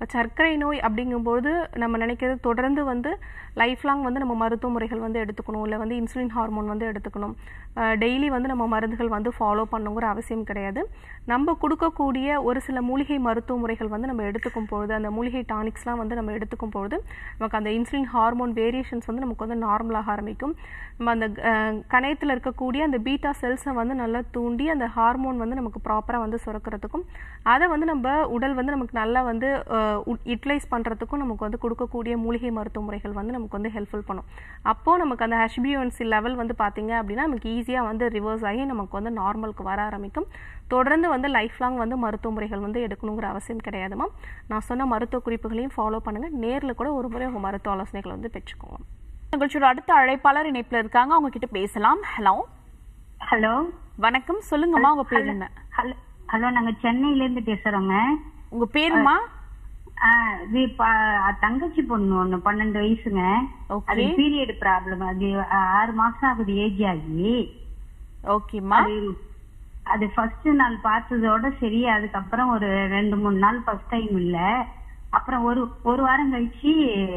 இப்போ சர்க்கரை நோய் அப்படிங்கும்போது நம்ம நினைக்கிறது தொடர்ந்து வந்து லைஃப் லாங் வந்து நம்ம மருத்துவ முறைகள் வந்து எடுத்துக்கணும் இல்லை வந்து இன்சுலின் ஹார்மோன் வந்து எடுத்துக்கணும் டெய்லி வந்து நம்ம மருந்துகள் வந்து ஃபாலோ பண்ணுங்கிற அவசியம் கிடையாது நம்ம கொடுக்கக்கூடிய ஒரு சில மூலிகை மருத்துவ முறைகள் வந்து நம்ம எடுத்துக்கும் பொழுது அந்த மூலிகை டானிக்ஸ்லாம் வந்து நம்ம எடுத்துக்கும் பொழுது நமக்கு அந்த இன்சுலின் ஹார்மோன் வேரியேஷன்ஸ் வந்து நமக்கு வந்து நார்மலாக ஆரம்பிக்கும் நம்ம அந்த அஹ், கணையத்தில் இருக்கக்கூடிய அந்த பீட்டா செல்ஸை வந்து நல்லா தூண்டி அந்த ஹார்மோன் வந்து நமக்கு ப்ராப்பராக வந்து சுரக்கிறதுக்கும் அதை வந்து நம்ம உடல் வந்து நமக்கு நல்லா வந்து யூட்டிலைஸ் பண்ணுறதுக்கும் நமக்கு வந்து கொடுக்கக்கூடிய மூலிகை மருத்துவ முறைகள் வந்து நமக்கு வந்து ஹெல்ப்ஃபுல் பண்ணும் அப்போது நமக்கு அந்த ஹெச்பிஓன்சி லெவல் வந்து பார்த்தீங்க அப்படின்னா நமக்கு ஈஸியாக வந்து ரிவர்ஸ் ஆகி நமக்கு வந்து நார்மலுக்கு வர ஆரம்பிக்கும் தொடர்ந்து வந்து லைஃப் லாங் வந்து மருத்துவ முறைகள் வந்து எடுக்கணுங்கிற அவசியம் கிடையாதுமா நான் சொன்ன மருத்துவ குறிப்புகளையும் ஃபாலோ பண்ணுங்கள் நேரில் கூட ஒரு முறை உங்கள் மருத்துவ ஆலோசனைகளை வந்து பெற்றுக்கோங்க நிகழ்ச்சியோட அடுத்த அழைப்பாளர் இணைப்புல இருக்காங்க அவங்க கிட்ட பேசலாம் ஹலோ ஹலோ வணக்கம் சொல்லுங்கம்மா உங்க பேர் என்ன ஹலோ ஹலோ நாங்க சென்னையில இருந்து பேசுறோங்க உங்க பேருமா ஆ, இது ப- தங்கச்சி பொண்ணு ஒண்ணு பன்னெண்டு வயசுங்க Okay. அது பீரியட் ப்ராப்ளம் அது ஆ, ஆறு மாசம் ஆகுது ஏஜ் ஆகி ஓகேம்மா அது அது ஃபர்ஸ்ட் நாள் பார்த்ததோட சரி அதுக்கப்புறம் ஒரு ரெண்டு மூணு நாள் ஃபர்ஸ்ட் டைம் இல்ல அப்புறம் ஒரு ஒரு வாரம் கழிச்சு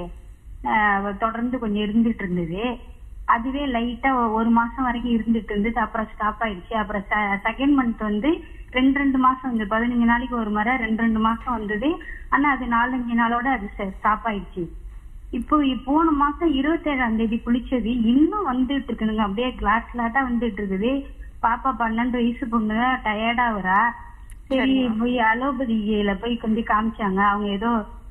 ஆ, தொடர்ந்து கொஞ்சம் இருந்துட்டு இருந்தது அதுவே லைட்டா ஒரு மாசம் வரைக்கும் இருந்துட்டு இருந்தது அப்புறம் ஸ்டாப் ஆயிடுச்சு அப்புறம் செகண்ட் மந்த் வந்து ரெண்டு ரெண்டு மாசம் வந்து பதினஞ்சு நாளைக்கு ஒரு முறை ரெண்டு ரெண்டு மாசம் வந்தது ஆனா அது நாலஞ்சு நாளோட அது ஸ்டாப் ஆயிடுச்சு இப்போ இ- போன மாசம் இருபத்தேழாம் தேதி குளிச்சது இன்னும் வந்துட்டு இருக்குதுங்க அப்படியே கிளாட் கிளாட்டா வந்துட்டு இருக்குது பாப்பா பன்னெண்டு வயசு பொண்ணு டயர்டா வரா சரி போய் அலோபதியில போய் கொஞ்சம் காமிச்சாங்க அவங்க ஏதோ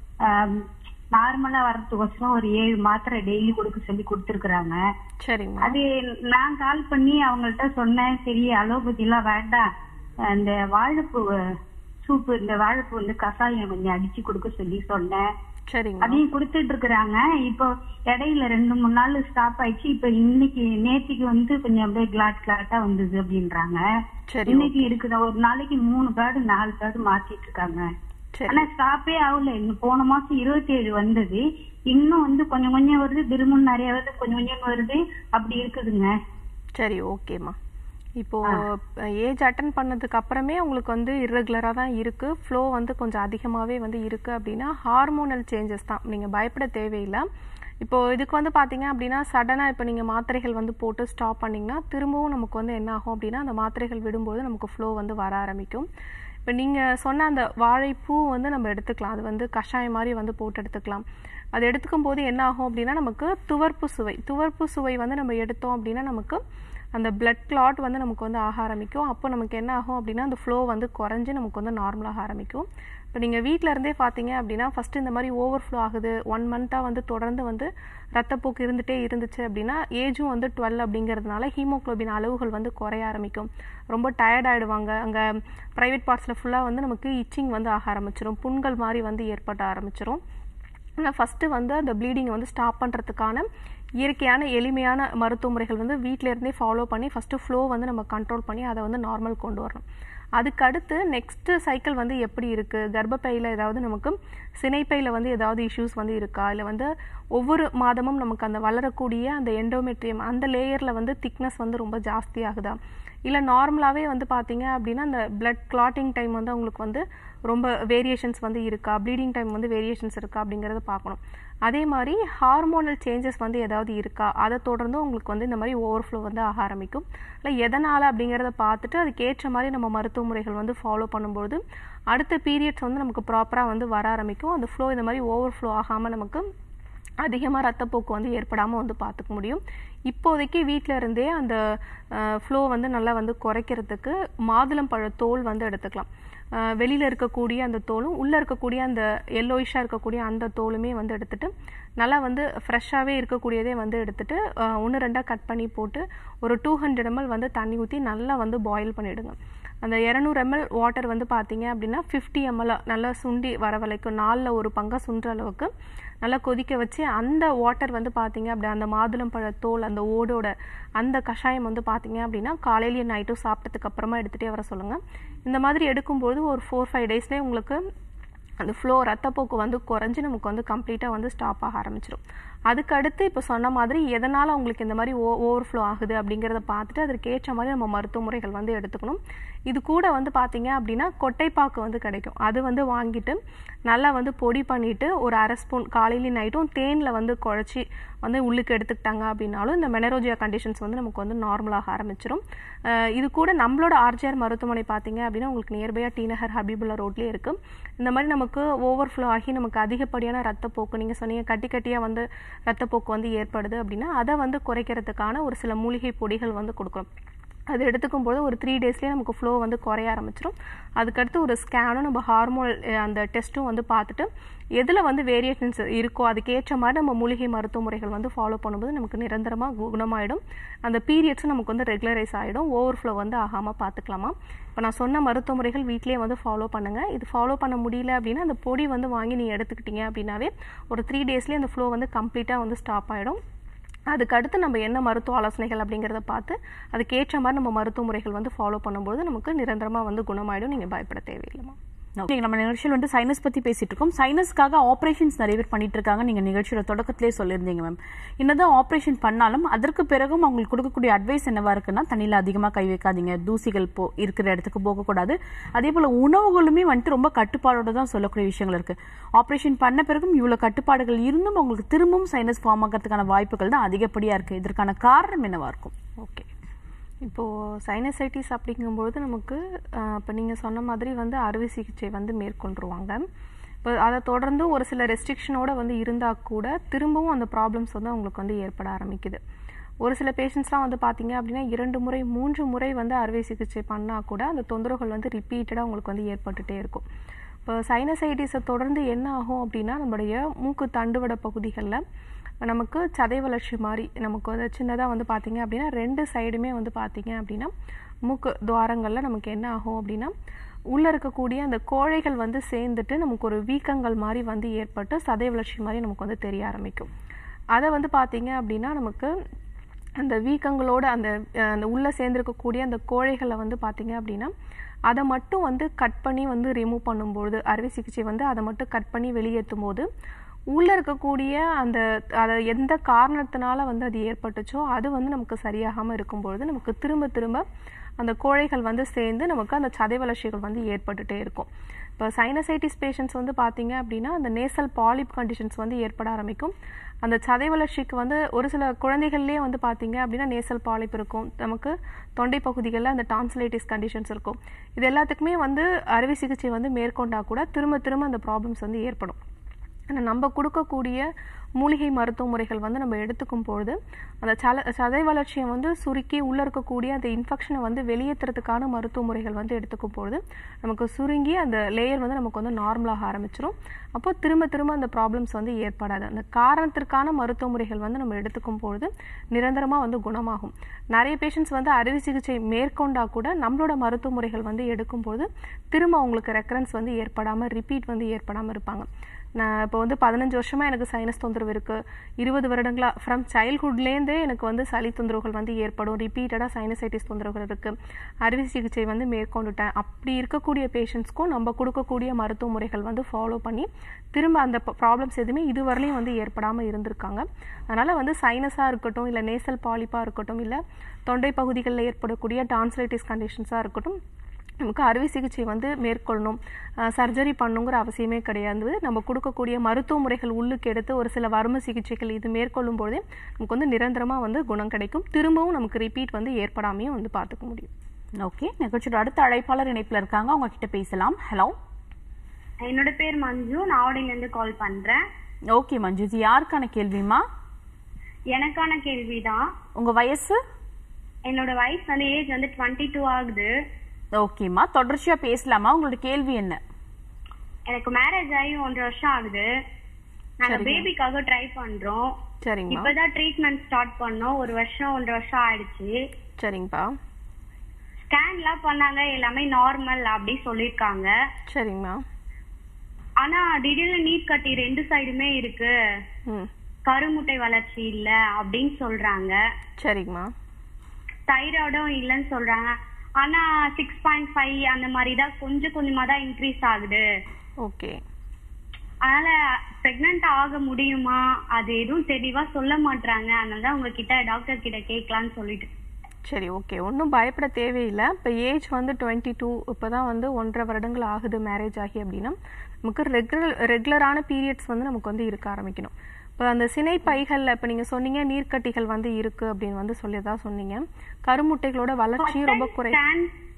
நார்மலா வர்றதுக்கோசரம் ஒரு ஏழு மாத்திரை டெய்லி கொடுக்க சொல்லி கொடுத்துருக்குறாங்க சரிங்க அது நான் கால் பண்ணி அவங்கள்ட்ட சொன்னேன் சரி அலோபதி எல்லாம் வேண்டாம் அந்த வாழைப்பூ சூப்பு இந்த வாழைப்பூ வந்து கஷாயம் கொஞ்சம் அடிச்சு கொடுக்க சொல்லி சொன்னேன் சரிங்க அதையும் கொடுத்துட்டு இருக்கிறாங்க இப்போ இடையில ரெண்டு மூணு நாள் ஸ்டாப் ஆயிடுச்சு இப்ப இன்னைக்கு நேத்திக்கு வந்து கொஞ்சம் அப்படியே கிளாட் கிளாட்டா வந்தது அப்படின்றாங்க சரி இன்னைக்கு இருக்குது ஒரு நாளைக்கு மூணு பேடு நாலு பேடு மாத்திட்டு இருக்காங்க சரி ஆனா ஸ்டாப்பே ஆகல இன்னும் போன மாசம் இருபத்தி ஏழு வந்தது இன்னும் வந்து கொஞ்சம் கொஞ்சம் வருது திரும்ப நிறைய வருது கொஞ்சம் கொஞ்சம் வருது அப்படி இருக்குதுங்க சரி ஓகேம்மா இப்போ ஏஜ் அட்டன் பண்ணதுக்கு அப்புறமே உங்களுக்கு வந்து இர்ரெகுலராக தான் இருக்கு ஃப்ளோ வந்து கொஞ்சம் அதிகமாகவே வந்து இருக்கு அப்படின்னா ஹார்மோனல் சேஞ்சஸ் தான் நீங்கள் பயப்பட தேவையில்லை இப்போ இதுக்கு வந்து பார்த்தீங்க அப்படின்னா சடனாக இப்போ நீங்கள் மாத்திரைகள் வந்து போட்டு ஸ்டாப் பண்ணிங்கன்னா திரும்பவும் நமக்கு வந்து என்ன ஆகும் அப்படின்னா அந்த மாத்திரைகள் விடும்போது நமக்கு ஃப்ளோ வந்து வர ஆரம்பிக்கும் இப்போ நீங்கள் சொன்ன அந்த வாழைப்பூ வந்து நம்ம எடுத்துக்கலாம் அது வந்து கஷாயம் மாதிரி வந்து போட்டு எடுத்துக்கலாம் அது எடுத்துக்கும் போது என்ன ஆகும் அப்படின்னா நமக்கு துவர்ப்பு சுவை துவர்ப்பு சுவை வந்து நம்ம எடுத்தோம் அப்படின்னா நமக்கு அந்த blood clot வந்து நமக்கு வந்து ஆக ஆரம்பிக்கும் அப்போ நமக்கு என்ன ஆகும் அப்படின்னா அந்த ஃப்ளோ வந்து குறைஞ்சு நமக்கு வந்து நார்மலாக ஆரம்பிக்கும் இப்போ நீங்கள் வீட்டில் இருந்தே பார்த்தீங்க அப்படின்னா ஃபஸ்ட்டு இந்த மாதிரி ஓவர் ஃப்ளோ ஆகுது ஒன் மந்த்தாக வந்து தொடர்ந்து வந்து ரத்தப்போக்கு இருந்துகிட்டே இருந்துச்சு அப்படின்னா ஏஜும் வந்து டுவெல் அப்படிங்கிறதுனால ஹீமோக்ளோபின் அளவுகள் வந்து குறைய ஆரம்பிக்கும் ரொம்ப டயர்ட் ஆகிடுவாங்க அங்கே ப்ரைவேட் பார்ட்ஸில் ஃபுல்லாக வந்து நமக்கு இச்சிங் வந்து ஆக ஆரம்பிச்சிரும் புண்கள் மாதிரி வந்து ஏற்பட ஆரம்பிச்சிரும் ஆனால் ஃபஸ்ட்டு வந்து அந்த ப்ளீடிங்கை வந்து ஸ்டாப் பண்ணுறதுக்கான இயற்கையான எளிமையான மருத்துவ முறைகள் வந்து வீட்டில இருந்தே ஃபாலோ பண்ணி ஃபஸ்ட்டு ஃப்ளோ வந்து நம்ம கண்ட்ரோல் பண்ணி அதை வந்து நார்மல் கொண்டு வரணும் அதுக்கு அடுத்து நெக்ஸ்ட் சைக்கிள் வந்து எப்படி இருக்குது கர்ப்பப்பையில் ஏதாவது நமக்கு சினைப்பையில் வந்து ஏதாவது இஷ்யூஸ் வந்து இருக்கா இல்லை வந்து ஒவ்வொரு மாதமும் நமக்கு அந்த வளரக்கூடிய அந்த எண்டோமெட்ரியம் அந்த லேயரில் வந்து திக்னஸ் வந்து ரொம்ப ஜாஸ்தி ஆகுதா இல்லை நார்மலாகவே வந்து பார்த்தீங்க அப்படின்னா அந்த blood clotting டைம் வந்து அவங்களுக்கு வந்து ரொம்ப வேரியேஷன்ஸ் வந்து இருக்கா ப்ளீடிங் டைம் வந்து வேரியேஷன்ஸ் இருக்கா அப்படிங்கிறத பார்க்கணும் அதே மாதிரி ஹார்மோனல் சேஞ்சஸ் வந்து ஏதாவது இருக்கா அதை தொடர்ந்து உங்களுக்கு வந்து இந்த மாதிரி ஓவர்ஃப்ளோ வந்து ஆக ஆரம்பிக்கும் இல்லை எதனால் அப்படிங்கிறத பார்த்துட்டு அதுக்கேற்ற மாதிரி நம்ம மருத்துவ முறைகள் வந்து ஃபாலோ பண்ணும்போது அடுத்த பீரியட்ஸ் வந்து நமக்கு ப்ராப்பராக வந்து வர ஆரம்பிக்கும் அந்த ஃப்ளோ இந்த மாதிரி ஓவர்ஃப்ளோ ஆகாமல் நமக்கு அதிகமாக ரத்தப்போக்கு வந்து ஏற்படாமல் வந்து பார்த்துக்க முடியும் இப்போதைக்கு வீட்டில் இருந்தே அந்த ஃப்ளோ வந்து நல்லா வந்து குறைக்கிறதுக்கு மாதுளம்பழ தோல் வந்து எடுத்துக்கலாம் வெளியில் இருக்கக்கூடிய அந்த தோலும் உள்ளே இருக்கக்கூடிய அந்த எல்லோயிஷாக இருக்கக்கூடிய அந்த தோலுமே வந்து எடுத்துட்டு நல்லா வந்து ஃப்ரெஷ்ஷாகவே இருக்கக்கூடியதே வந்து எடுத்துட்டு ஒன்று ரெண்டாக கட் பண்ணி போட்டு ஒரு டூ ஹண்ட்ரட் எம்எல் வந்து தண்ணி ஊற்றி நல்லா வந்து பாயில் பண்ணிவிடுங்க அந்த இரநூறு எம்எல் வாட்டர் வந்து பார்த்தீங்க அப்படின்னா ஃபிஃப்டி எம்எல் நல்லா சுண்டி வர வரைக்கும் நாலில் ஒரு பங்கா சுண்டுற அளவுக்கு நல்லா கொதிக்க வச்சு அந்த வாட்டர் வந்து பார்த்தீங்க அப்படி அந்த மாதுளம்பழ தோல் அந்த ஓடோட அந்த கஷாயம் வந்து பார்த்தீங்க அப்படின்னா காலையிலேயே நைட்டும் சாப்பிட்டதுக்கு அப்புறமா எடுத்துகிட்டே வர சொல்லுங்கள் இந்த மாதிரி எடுக்கும்போது ஒரு ஃபோர் ஃபைவ் டேஸ்லேயே உங்களுக்கு அந்த ஃப்ளோ ரத்தப்போக்கு வந்து குறைஞ்சு நமக்கு வந்து கம்ப்ளீட்டாக வந்து ஸ்டாப் ஆக ஆரம்பிச்சிடும் அதுக்கு அடுத்து இப்போ சொன்ன மாதிரி எதனால் உங்களுக்கு இந்த மாதிரி ஓ ஓவர்ஃப்ளோ ஆகுது அப்படிங்கிறத பார்த்துட்டு அதற்கு ஏற்ற மாதிரி நம்ம மருத்துவ முறைகள் வந்து எடுத்துக்கணும் இது கூட வந்து பார்த்தீங்க அப்படின்னா கொட்டைப்பாக்கு வந்து கிடைக்கும் அது வந்து வாங்கிட்டு நல்லா வந்து பொடி பண்ணிட்டு ஒரு அரை ஸ்பூன் காலையிலையும் நைட்டும் தேனில் வந்து குழச்சி வந்து உள்ளுக்கு எடுத்துக்கிட்டாங்க அப்படின்னாலும் இந்த மெனரோஜியா கண்டிஷன்ஸ் வந்து நமக்கு வந்து நார்மலாக ஆரம்பிச்சிடும் அஹ் இது கூட நம்மளோட ஆர்ஜிஆர் மருத்துவமனை பார்த்தீங்க அப்படின்னா உங்களுக்கு நியர்பையாக டி நகர் ஹபீபுல்லா ரோட்லேயே இருக்குது இந்த மாதிரி நமக்கு ஓவர்ஃப்ளோ ஆகி நமக்கு அதிகப்படியான ரத்தப்போக்கு நீங்கள் சொன்னீங்க கட்டி கட்டியாக வந்து ரத்தப்போக்கு வந்து ஏற்படுது அப்படின்னா அதை வந்து குறைக்கிறதுக்கான ஒரு சில மூலிகை பொடிகள் வந்து கொடுக்குறோம் அது எடுத்துக்கும் போது ஒரு த்ரீ டேஸ்லேயே நமக்கு ஃப்ளோ வந்து குறைய ஆரம்பிச்சிடும் அதுக்கடுத்து ஒரு ஸ்கேனும் நம்ம ஹார்மோன் அந்த டெஸ்ட்டும் வந்து பார்த்துட்டு எதில் வந்து வேரியேஷன்ஸ் இருக்கோ அதுக்கேற்ற மாதிரி நம்ம மூலிகை மருத்துவ முறைகள் வந்து ஃபாலோ பண்ணும்போது நமக்கு நிரந்தரமாக குணமாயிடும் அந்த பீரியட்ஸும் நமக்கு வந்து ரெகுலரைஸ் ஆகிடும் ஓவர்ஃப்ளோ வந்து ஆகாமல் பார்த்துக்கலாமா இப்போ நான் சொன்ன மருத்துவ முறைகள் வீட்லேயே வந்து ஃபாலோ பண்ணுங்கள் இது ஃபாலோ பண்ண முடியல அப்படின்னா அந்த பொடி வந்து வாங்கி நீங்கள் எடுத்துக்கிட்டீங்க அப்படின்னாவே ஒரு த்ரீ டேஸ்லேயே அந்த ஃப்ளோ வந்து கம்ப்ளீட்டாக வந்து ஸ்டாப் ஆகிடும் அதுக்கு அடுத்து நம்ம என்ன மருத்துவ ஆலோசனைகள் அப்படிங்கிறத பார்த்து அதுக்கேற்ற மாதிரி நம்ம மருத்துவ முறைகள் வந்து ஃபாலோ பண்ணும்போது நமக்கு நிரந்தரமாக வந்து குணமாயிடும் நீங்கள் பயப்பட தேவையில்லைமா Okay, நம்ம நிகழ்ச்சியில் வந்து சைனஸ் பத்தி பேசிட்டு இருக்கோம் சைனஸ்க்காக ஆபரேஷன்ஸ் நிறைய பேர் பண்ணிட்டு இருக்காங்க நீங்க நிகழ்ச்சியோட தொடக்கத்திலே சொல்லியிருந்தீங்க மேம் என்னதான் ஆபரேஷன் பண்ணாலும் அதற்கு பிறகும் அவங்களுக்கு கொடுக்கக்கூடிய அட்வைஸ் என்னவா இருக்குன்னா தண்ணியில அதிகமா கை வைக்காதீங்க தூசிகள் போ இருக்கிற இடத்துக்கு போகக்கூடாது அதே போல உணவுகளுமே வந்துட்டு ரொம்ப கட்டுப்பாடோட தான் சொல்லக்கூடிய விஷயங்கள் இருக்கு ஆபரேஷன் பண்ண பிறகும் இவ்வளவு கட்டுப்பாடுகள் இருந்தும் அவங்களுக்கு திரும்பவும் சைனஸ் ஃபார்ம் ஆகிறதுக்கான வாய்ப்புகள் தான் அதிகப்படியா இருக்கு இதற்கான காரணம் என்னவா இருக்கும் ஓகே இப்போது சைனசைட்டிஸ் அப்படிங்கும்பொழுது நமக்கு இப்போ நீங்கள் சொன்ன மாதிரி வந்து அறுவை சிகிச்சை வந்து மேற்கொண்டுருவாங்க இப்போ அதை தொடர்ந்து ஒரு சில ரெஸ்ட்ரிக்ஷனோட வந்து இருந்தால் கூட திரும்பவும் அந்த ப்ராப்ளம்ஸ் வந்து அவங்களுக்கு வந்து ஏற்பட ஆரம்பிக்குது ஒரு சில பேஷண்ட்ஸ்லாம் வந்து பார்த்தீங்க அப்படின்னா இரண்டு முறை மூன்று முறை வந்து அறுவை சிகிச்சை பண்ணால் கூட அந்த தொந்தரவுகள் வந்து ரிப்பீட்டடாக அவங்களுக்கு வந்து ஏற்பட்டுட்டே இருக்கும் இப்போ சைனசைட்டிஸை தொடர்ந்து என்ன ஆகும் அப்படின்னா நம்மளுடைய மூக்கு தண்டுவட பகுதிகளில் நமக்கு சதை வளர்ச்சி மாதிரி நமக்கு வந்து சின்னதாக வந்து பார்த்தீங்க அப்படின்னா ரெண்டு சைடுமே வந்து பார்த்தீங்க அப்படின்னா மூக்கு துவாரங்களில் நமக்கு என்ன ஆகும் அப்படின்னா உள்ளே இருக்கக்கூடிய அந்த கோழைகள் வந்து சேர்ந்துட்டு நமக்கு ஒரு வீக்கங்கள் மாதிரி வந்து ஏற்பட்டு சதை வளர்ச்சி மாதிரி நமக்கு வந்து தெரிய ஆரம்பிக்கும் அதை வந்து பார்த்தீங்க அப்படின்னா நமக்கு அந்த வீக்கங்களோட அந்த அஹ், அந்த உள்ளே சேர்ந்துருக்கக்கூடிய அந்த கோழைகளை வந்து பார்த்தீங்க அப்படின்னா அதை மட்டும் வந்து கட் பண்ணி வந்து ரிமூவ் பண்ணும்போது அறுவை சிகிச்சை வந்து அதை மட்டும் கட் பண்ணி வெளியேற்றும் போது உள்ளே இருக்கக்கூடிய அந்த அதை எந்த காரணத்தினால வந்து அது ஏற்பட்டுச்சோ அது வந்து நமக்கு சரியாகாமல் இருக்கும்பொழுது நமக்கு திரும்ப திரும்ப அந்த கோழைகள் வந்து சேர்ந்து நமக்கு அந்த சதை வளர்ச்சிகள் வந்து ஏற்பட்டுட்டே இருக்கும் இப்போ சைனசைட்டிஸ் பேஷண்ட்ஸ் வந்து பார்த்தீங்க அப்படின்னா அந்த நேசல் பாலிப் கண்டிஷன்ஸ் வந்து ஏற்பட ஆரம்பிக்கும் அந்த சதை வளர்ச்சிக்கு வந்து ஒரு சில குழந்தைகள்லேயே வந்து பார்த்தீங்க அப்படின்னா நேசல் பாலிப் இருக்கும் நமக்கு தொண்டை பகுதிகளில் அந்த டான்சிலைட்டிஸ் கண்டிஷன்ஸ் இருக்கும் இது எல்லாத்துக்குமே வந்து அறுவை சிகிச்சை வந்து மேற்கொண்டா கூட திரும்ப திரும்ப அந்த ப்ராப்ளம்ஸ் வந்து ஏற்படும் ஆனால் நம்ம கொடுக்கக்கூடிய மூலிகை மருத்துவ முறைகள் வந்து நம்ம எடுத்துக்கும் பொழுது அந்த சல சதை வளர்ச்சியை வந்து சுருக்கி உள்ளே இருக்கக்கூடிய அந்த இன்ஃபெக்ஷனை வந்து வெளியேற்றுறதுக்கான மருத்துவ முறைகள் வந்து எடுத்துக்கும் பொழுது நமக்கு சுருங்கி அந்த லேயர் வந்து நமக்கு வந்து நார்மலாக ஆரம்பிச்சிரும் அப்போ திரும்ப திரும்ப அந்த ப்ராப்ளம்ஸ் வந்து ஏற்படாது அந்த காரணத்திற்கான மருத்துவ முறைகள் வந்து நம்ம எடுத்துக்கும் பொழுது நிரந்தரமாக வந்து குணமாகும் நிறைய பேஷண்ட்ஸ் வந்து அறுவை சிகிச்சை மேற்கொண்டா கூட நம்மளோட மருத்துவ முறைகள் வந்து எடுக்கும்போது திரும்ப அவங்களுக்கு ரெக்கரன்ஸ் வந்து ஏற்படாமல் ரிப்பீட் வந்து ஏற்படாமல் இருப்பாங்க நான் இப்போ வந்து பதினஞ்சு வருஷமாக எனக்கு சைனஸ் தொந்தரவு இருக்குது இருபது வருடங்களா ஃப்ரம் சைல்ட்ஹுட்லேருந்தே எனக்கு வந்து சளி தொந்தரவுகள் வந்து ஏற்படும் ரிப்பீட்டடாக சைனசைட்டிஸ் தொந்தரவுகள் இருக்குது அறுவை சிகிச்சை வந்து மேற்கொண்டுட்டேன் அப்படி இருக்கக்கூடிய பேஷண்ட்ஸ்க்கும் நம்ம கொடுக்கக்கூடிய மருத்துவ முறைகள் வந்து ஃபாலோ பண்ணி திரும்ப அந்த ப்ராப்ளம்ஸ் எதுவுமே இதுவரையிலையும் வந்து ஏற்படாமல் இருந்திருக்காங்க அதனால் வந்து சைனஸாக இருக்கட்டும் இல்லை நேசல் பாலிப்பாக இருக்கட்டும் இல்லை தொண்டை பகுதிகளில் ஏற்படக்கூடிய டான்சிலைட்டிஸ் கண்டிஷன்ஸாக இருக்கட்டும் நமக்கு அறுவை சிகிச்சை வந்து மேற்கொள்ளணும் சர்ஜரி பண்ணுங்கிற அவசியமே கிடையாது நம்ம கொடுக்கக்கூடிய மருத்துவ முறைகள் உள்ளுக்கு எடுத்து ஒரு சில வறுமை சிகிச்சைகள் இது மேற்கொள்ளும் போதே நமக்கு வந்து நிரந்தரமாக வந்து குணம் கிடைக்கும் திரும்பவும் நமக்கு ரிப்பீட் வந்து ஏற்படாமையும் வந்து பார்த்துக்க முடியும் ஓகே நிகழ்ச்சியோட அடுத்த அழைப்பாளர் இணைப்புல இருக்காங்க அவங்க கிட்ட பேசலாம் ஹலோ என்னோட பேர் மஞ்சு நாவடில இருந்து கால் பண்றேன் ஓகே மஞ்சுஜி யாருக்கான கேள்விமா எனக்கான கேள்விதான் உங்க வயசு என்னோட வயசு வந்து ஏஜ் வந்து டுவெண்ட்டி டூ ஆகுது ஓகேம்மா தொடர்ச்சியா பேசலாமா உங்களோட கேள்வி என்ன எனக்கு மேரேஜ் ஆகி ஒன்றரை வருஷம் ஆகுது நாங்க பேபிக்காக ட்ரை பண்றோம் சரிங்கம்மா இப்பதான் ட்ரீட்மெண்ட் ஸ்டார்ட் பண்ணோம் ஒரு வருஷம் ஒன்றரை வருஷம் ஆயிடுச்சு சரிங்கப்பா ஸ்கேன்லாம் பண்ணாங்க எல்லாமே நார்மல் அப்படி சொல்லிருக்காங்க சரிங்கம்மா ஆனா திடீர்னு நீர் கட்டி ரெண்டு சைடுமே இருக்கு ம் கருமுட்டை வளர்ச்சி இல்ல அப்படின்னு சொல்றாங்க சரிங்கம்மா தைராய்டும் இல்லைன்னு சொல்றாங்க ஆனா சிக்ஸ் பாயிண்ட் ஃபைவ் அந்த மாதிரி தான் கொஞ்சம் கொஞ்சமா தான் இன்க்ரீஸ் ஆகுது ஓகே அதனால பிரெக்னென்ட் ஆக முடியுமா அது எதுவும் தெளிவா சொல்ல மாட்றாங்க அதனால தான் உங்ககிட்ட டாக்டர் கிட்ட கேட்கலான்னு சொல்லிட்டு சரி ஓகே ஒன்றும் பயப்பட தேவையில்லை இப்போ ஏஜ் வந்து டுவெண்ட்டி டூ இப்போ தான் வந்து ஒன்றரை வருடங்கள் ஆகுது மேரேஜ் ஆகி அப்படின்னா நமக்கு ரெகுலர் ரெகுலரான பீரியட்ஸ் வந்து நமக்கு வந்து இருக்க ஆரம்பிக்கணும் இப்போ அந்த சினை பைகளில் இப்போ நீங்கள் சொன்னீங்க நீர்க்கட்டிகள் வந்து இருக்குது அப்படின்னு வந்து சொல்லி தான் சொன்னீங்க கருமுட்டைகளோட வளர்ச்சியும் ரொம்ப குறை ஸ்கேன்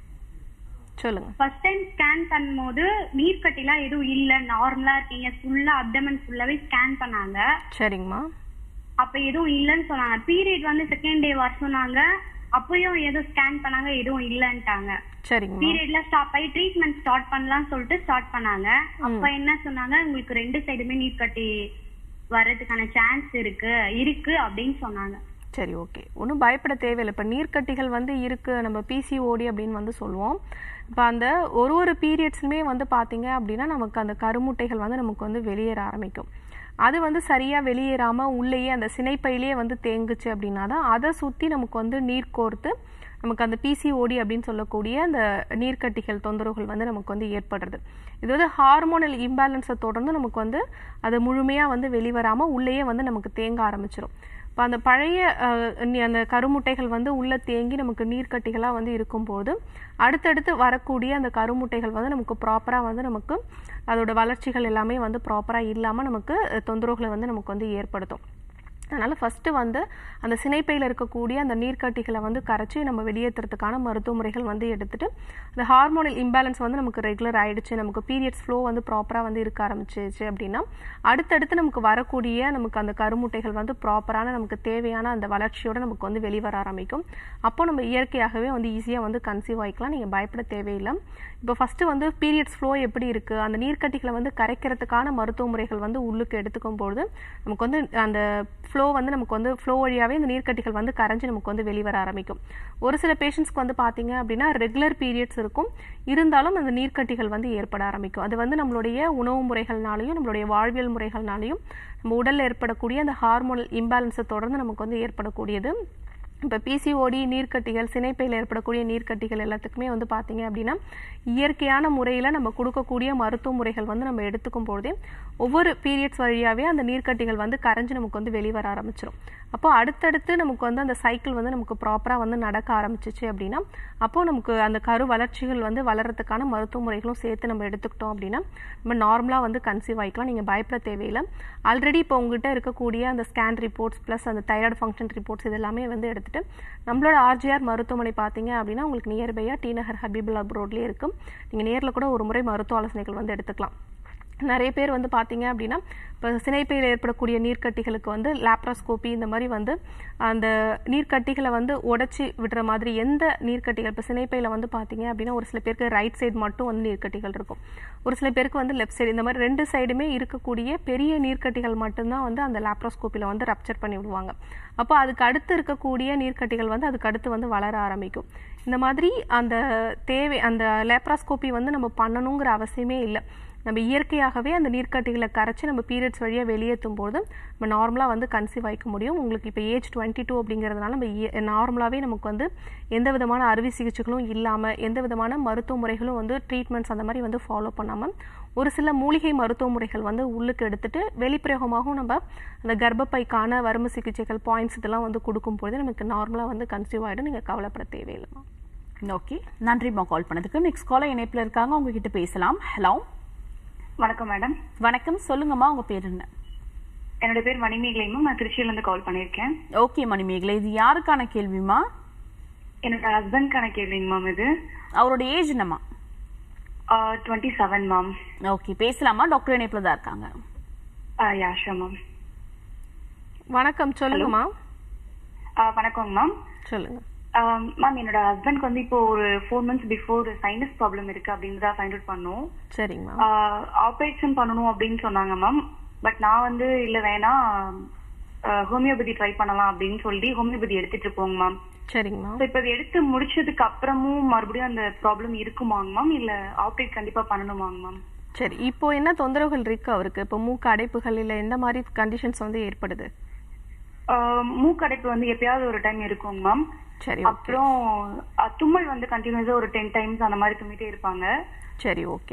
சொல்லுங்க ஃபர்ஸ்ட் டைம் ஸ்கேன் பண்ணும்போது நீர்க்கட்டிலாம் எதுவும் இல்ல நார்மலா இருக்கீங்க ஃபுல்லா அப்டமன் ஃபுல்லாவே ஸ்கேன் பண்ணாங்க சரிங்கம்மா அப்ப எதுவும் இல்லைன்னு சொன்னாங்க பீரியட் வந்து செகண்ட் டே வர சொன்னாங்க அப்பயும் ஏதோ ஸ்கேன் பண்ணாங்க எதுவும் இல்லன்ட்டாங்க சரிங்கம்மா பீரியட்ல ஸ்டாப் ஆகி ட்ரீட்மெண்ட் ஸ்டார்ட் பண்ணலாம்னு சொல்லிட்டு ஸ்டார்ட் பண்ணாங்க அப்ப என்ன சொன்னாங்க உங்களுக்கு ரெண்டு சைடுமே நீர் கட்டி வர்றதுக்கான சான்ஸ் இருக்கு இருக்கு அப்படின்னு சொன்னாங்க சரி ஓகே ஒன்றும் பயப்பட தேவையில்லை இப்போ நீர்க்கட்டிகள் வந்து இருக்கு நம்ம பிசிஓடி அப்படின்னு வந்து சொல்லுவோம் இப்போ அந்த ஒரு ஒரு பீரியட்ஸுமே வந்து பார்த்தீங்க அப்படின்னா நமக்கு அந்த கருமுட்டைகள் வந்து நமக்கு வந்து வெளியேற ஆரம்பிக்கும் அது வந்து சரியாக வெளியேறாமல் உள்ளேயே அந்த சினைப்பையிலேயே வந்து தேங்குச்சு அப்படின்னா தான் அதை சுற்றி நமக்கு வந்து நீர் கோர்த்து நமக்கு அந்த பிசிஓடி அப்படின்னு சொல்லக்கூடிய அந்த நீர்க்கட்டிகள் தொந்தரவுகள் வந்து நமக்கு வந்து ஏற்படுறது இது வந்து ஹார்மோனல் இம்பேலன்ஸை தொடர்ந்து நமக்கு வந்து அது முழுமையாக வந்து வெளிவராமல் உள்ளேயே வந்து நமக்கு தேங்க ஆரம்பிச்சிடும் இப்போ அந்த பழைய அஹ், நி- அந்த கருமுட்டைகள் வந்து உள்ள தேங்கி நமக்கு நீர்க்கட்டிகளாக வந்து இருக்கும்போது அடுத்தடுத்து வரக்கூடிய அந்த கருமுட்டைகள் வந்து நமக்கு ப்ராப்பராக வந்து நமக்கு அதோட வளர்ச்சிகள் எல்லாமே வந்து ப்ராப்பராக இல்லாமல் நமக்கு அஹ், தொந்தரவுகளை வந்து நமக்கு வந்து ஏற்படுத்தும் அதனால் ஃபஸ்ட்டு வந்து அந்த சினைப்பையில் இருக்கக்கூடிய அந்த நீர்க்கட்டிகளை வந்து கரைச்சி நம்ம வெளியேற்றுறதுக்கான மருத்துவ முறைகள் வந்து எடுத்துட்டு அந்த ஹார்மோனல் இம்பேலன்ஸ் வந்து நமக்கு ரெகுலர் ஆயிடுச்சு நமக்கு பீரியட்ஸ் ஃப்ளோ வந்து ப்ராப்பராக வந்து இருக்க ஆரம்பிச்சிச்சு அப்படின்னா அடுத்தடுத்து நமக்கு வரக்கூடிய நமக்கு அந்த கருமுட்டைகள் வந்து ப்ராப்பரான நமக்கு தேவையான அந்த வளர்ச்சியோட நமக்கு வந்து வெளிவர ஆரம்பிக்கும் அப்போ நம்ம இயற்கையாகவே வந்து ஈஸியாக வந்து கன்சீவ் ஆகிக்கலாம் நீங்கள் பயப்பட தேவையில்லை இப்போ ஃபஸ்ட்டு வந்து பீரியட்ஸ் ஃப்ளோ எப்படி இருக்குது அந்த நீர்க்கட்டிகளை வந்து கரைக்கிறதுக்கான மருத்துவ முறைகள் வந்து உள்ளுக்கு எடுத்துக்கும் பொழுது நமக்கு வந்து அந்த ஃப்ளோ வந்து நமக்கு வந்து ஃப்ளோ வழியாகவே இந்த நீர்க்கட்டிகள் வந்து கரைஞ்சு நமக்கு வந்து வெளிவர ஆரம்பிக்கும் ஒரு சில பேஷண்ட்ஸ்க்கு வந்து பார்த்தீங்க அப்படின்னா ரெகுலர் பீரியட்ஸ் இருக்கும் இருந்தாலும் அந்த நீர்க்கட்டிகள் வந்து ஏற்பட ஆரம்பிக்கும் அது வந்து நம்மளுடைய உணவு முறைகள்னாலையும் நம்மளுடைய வாழ்வியல் முறைகள்னாலையும் நம்ம உடல்ல ஏற்படக்கூடிய அந்த ஹார்மோனல் இம்பேலன்ஸை தொடர்ந்து நமக்கு வந்து ஏற்படக்கூடியது இப்போ பிசிஓடி நீர்க்கட்டிகள் சினைப்பையில் ஏற்படக்கூடிய நீர்க்கட்டிகள் எல்லாத்துக்குமே வந்து பார்த்தீங்க அப்படின்னா இயற்கையான முறையில் நம்ம கொடுக்கக்கூடிய மருத்துவ முறைகள் வந்து நம்ம எடுத்துக்கும் பொழுதே ஒவ்வொரு பீரியட்ஸ் வழியாகவே அந்த நீர்க்கட்டிகள் வந்து கரைஞ்சு நமக்கு வந்து வெளிவர ஆரம்பிச்சிடும் அப்போ அடுத்தடுத்து நமக்கு வந்து அந்த சைக்கிள் வந்து நமக்கு ப்ராப்பராக வந்து நடக்க ஆரம்பிச்சிச்சு அப்படின்னா அப்போ நமக்கு அந்த கரு வளர்ச்சிகள் வந்து வளர்கிறதுக்கான மருத்துவ முறைகளும் சேர்த்து நம்ம எடுத்துக்கிட்டோம் அப்படின்னா நம்ம நார்மலாக வந்து கன்சீவ் ஆகிக்கலாம் நீங்கள் பயப்பட தேவையில்லை ஆல்ரெடி இப்போ உங்ககிட்ட இருக்கக்கூடிய அந்த ஸ்கேன் ரிப்போர்ட்ஸ் ப்ளஸ் அந்த தைராய்டு ஃபங்க்ஷன் ரிப்போர்ட்ஸ் இது எல்லாமே வந்து எடுத்துட்டு நம்மளோட ஆர்ஜிஆர் மருத்துவமனை பார்த்தீங்க அப்படின்னா உங்களுக்கு நியர்பையாக டி நகர் ஹபீபுல்லா ரோட்லேயே இருக்கும் நீங்கள் நேரில் கூட ஒரு முறை மருத்துவ ஆலோசனைகள் வந்து எடுத்துக்கலாம் நிறைய பேர் வந்து பார்த்தீங்க அப்படின்னா இப்போ சினைப்பையில் ஏற்படக்கூடிய நீர்க்கட்டிகளுக்கு வந்து லேப்ராஸ்கோபி இந்த மாதிரி வந்து அந்த நீர்க்கட்டிகளை வந்து உடைச்சி விடுற மாதிரி எந்த நீர்க்கட்டிகள் இப்போ சினைப்பையில் வந்து பார்த்தீங்க அப்படின்னா ஒரு சில பேருக்கு ரைட் சைடு மட்டும் வந்து நீர்க்கட்டிகள் இருக்கும் ஒரு சில பேருக்கு வந்து லெஃப்ட் சைடு இந்த மாதிரி ரெண்டு சைடுமே இருக்கக்கூடிய பெரிய நீர்க்கட்டிகள் மட்டும்தான் வந்து அந்த லேப்ராஸ்கோப்பியில் வந்து ரப்சர் பண்ணி விடுவாங்க அப்போ அதுக்கு அடுத்து இருக்கக்கூடிய நீர்க்கட்டிகள் வந்து அதுக்கு அடுத்து வந்து வளர ஆரம்பிக்கும் இந்த மாதிரி அந்த தேவை அந்த லேப்ராஸ்கோப்பி வந்து நம்ம பண்ணணுங்கிற அவசியமே இல்லை நம்ம இயற்கையாகவே அந்த நீர்க்கட்டிகளை கரைச்சி நம்ம பீரியட்ஸ் வழியாக வெளியேற்றும் போது நம்ம நார்மலாக வந்து கன்சீவ் ஆகிக்க முடியும் உங்களுக்கு இப்போ ஏஜ் டுவெண்ட்டி டூ அப்படிங்கிறதுனால நம்ம நார்மலாகவே நமக்கு வந்து எந்த விதமான அறுவை சிகிச்சைகளும் இல்லாமல் எந்த விதமான மருத்துவ முறைகளும் வந்து ட்ரீட்மெண்ட்ஸ் அந்த மாதிரி வந்து ஃபாலோ பண்ணாமல் ஒரு சில மூலிகை மருத்துவ முறைகள் வந்து உள்ளுக்கு எடுத்துட்டு வெளிப்பிரயோகமாகவும் நம்ம அந்த கர்ப்பப்பைக்கான வறுமை சிகிச்சைகள் பாயிண்ட்ஸ் இதெல்லாம் வந்து கொடுக்கும்போது நமக்கு நார்மலாக வந்து கன்சீவ் ஆகிடும் நீங்கள் கவலைப்பட தேவையில்லைம்மா ஓகே நன்றிம்மா கால் பண்ணதுக்கு நெக்ஸ்ட் காலர் இணைப்பில் இருக்காங்க உங்ககிட்ட பேசலாம் ஹலோ வணக்கம் மேடம் வணக்கம் சொல்லுங்கம்மா உங்க பேர் என்ன என்னோட பேர் மணிமேகலை மேம் நான் திருச்சியில இருந்து கால் பண்ணிருக்கேன் ஓகே மணிமேகலை இது யாருக்கான கேள்விமா என்னோட ஹஸ்பண்ட்கான கேள்விங்க மேம் இது அவரோட ஏஜ் என்னம்மா டுவெண்ட்டி செவன் மேம் ஓகே பேசலாமா டாக்டர் இணைப்பில் தான் இருக்காங்க யாஷா மேம் வணக்கம் சொல்லுங்கம்மா வணக்கங்க மேம் சொல்லுங்க மேம் என்னோட ஹஸ்பண்ட்க்கு வந்து இப்போ ஒரு four months before sinus problem இருக்கு அப்படின்னு தான் ஃபைண்ட் அவுட் பண்ணோம் சரிங்கம்மா ஆப்ரேஷன் பண்ணணும் அப்படின்னு சொன்னாங்க மேம் பட் நான் வந்து இல்ல வேணாம் ஹோமியோபதி ட்ரை பண்ணலாம் அப்படின்னு சொல்லி ஹோமியோபதி எடுத்துட்டு இருப்போங்க மேம் சரிங்கம்மா So, இப்ப இது எடுத்து முடிச்சதுக்கு அப்புறமும் மறுபடியும் அந்த ப்ராப்ளம் இருக்குமாங்க மேம் இல்ல ஆப்ரேட் கண்டிப்பா பண்ணணுமாங்க மேம் சரி இப்போ என்ன தொந்தரவுகள் இருக்கு அவருக்கு இப்போ மூக்கு அடைப்புகள் இல்லை எந்த மாதிரி கண்டிஷன்ஸ் வந்து ஏற்படுது மூக்கடைப்பு வந்து எப்பயாவது ஒரு டைம் இருக்குங்க மேம் சரி ஓகே அப்புறம் அஹ், தும்மல் வந்து கண்டினியூஸா ஒரு டென் டைம்ஸ் அந்த மாதிரி தும்மிட்டே இருப்பாங்க சரி ஓகே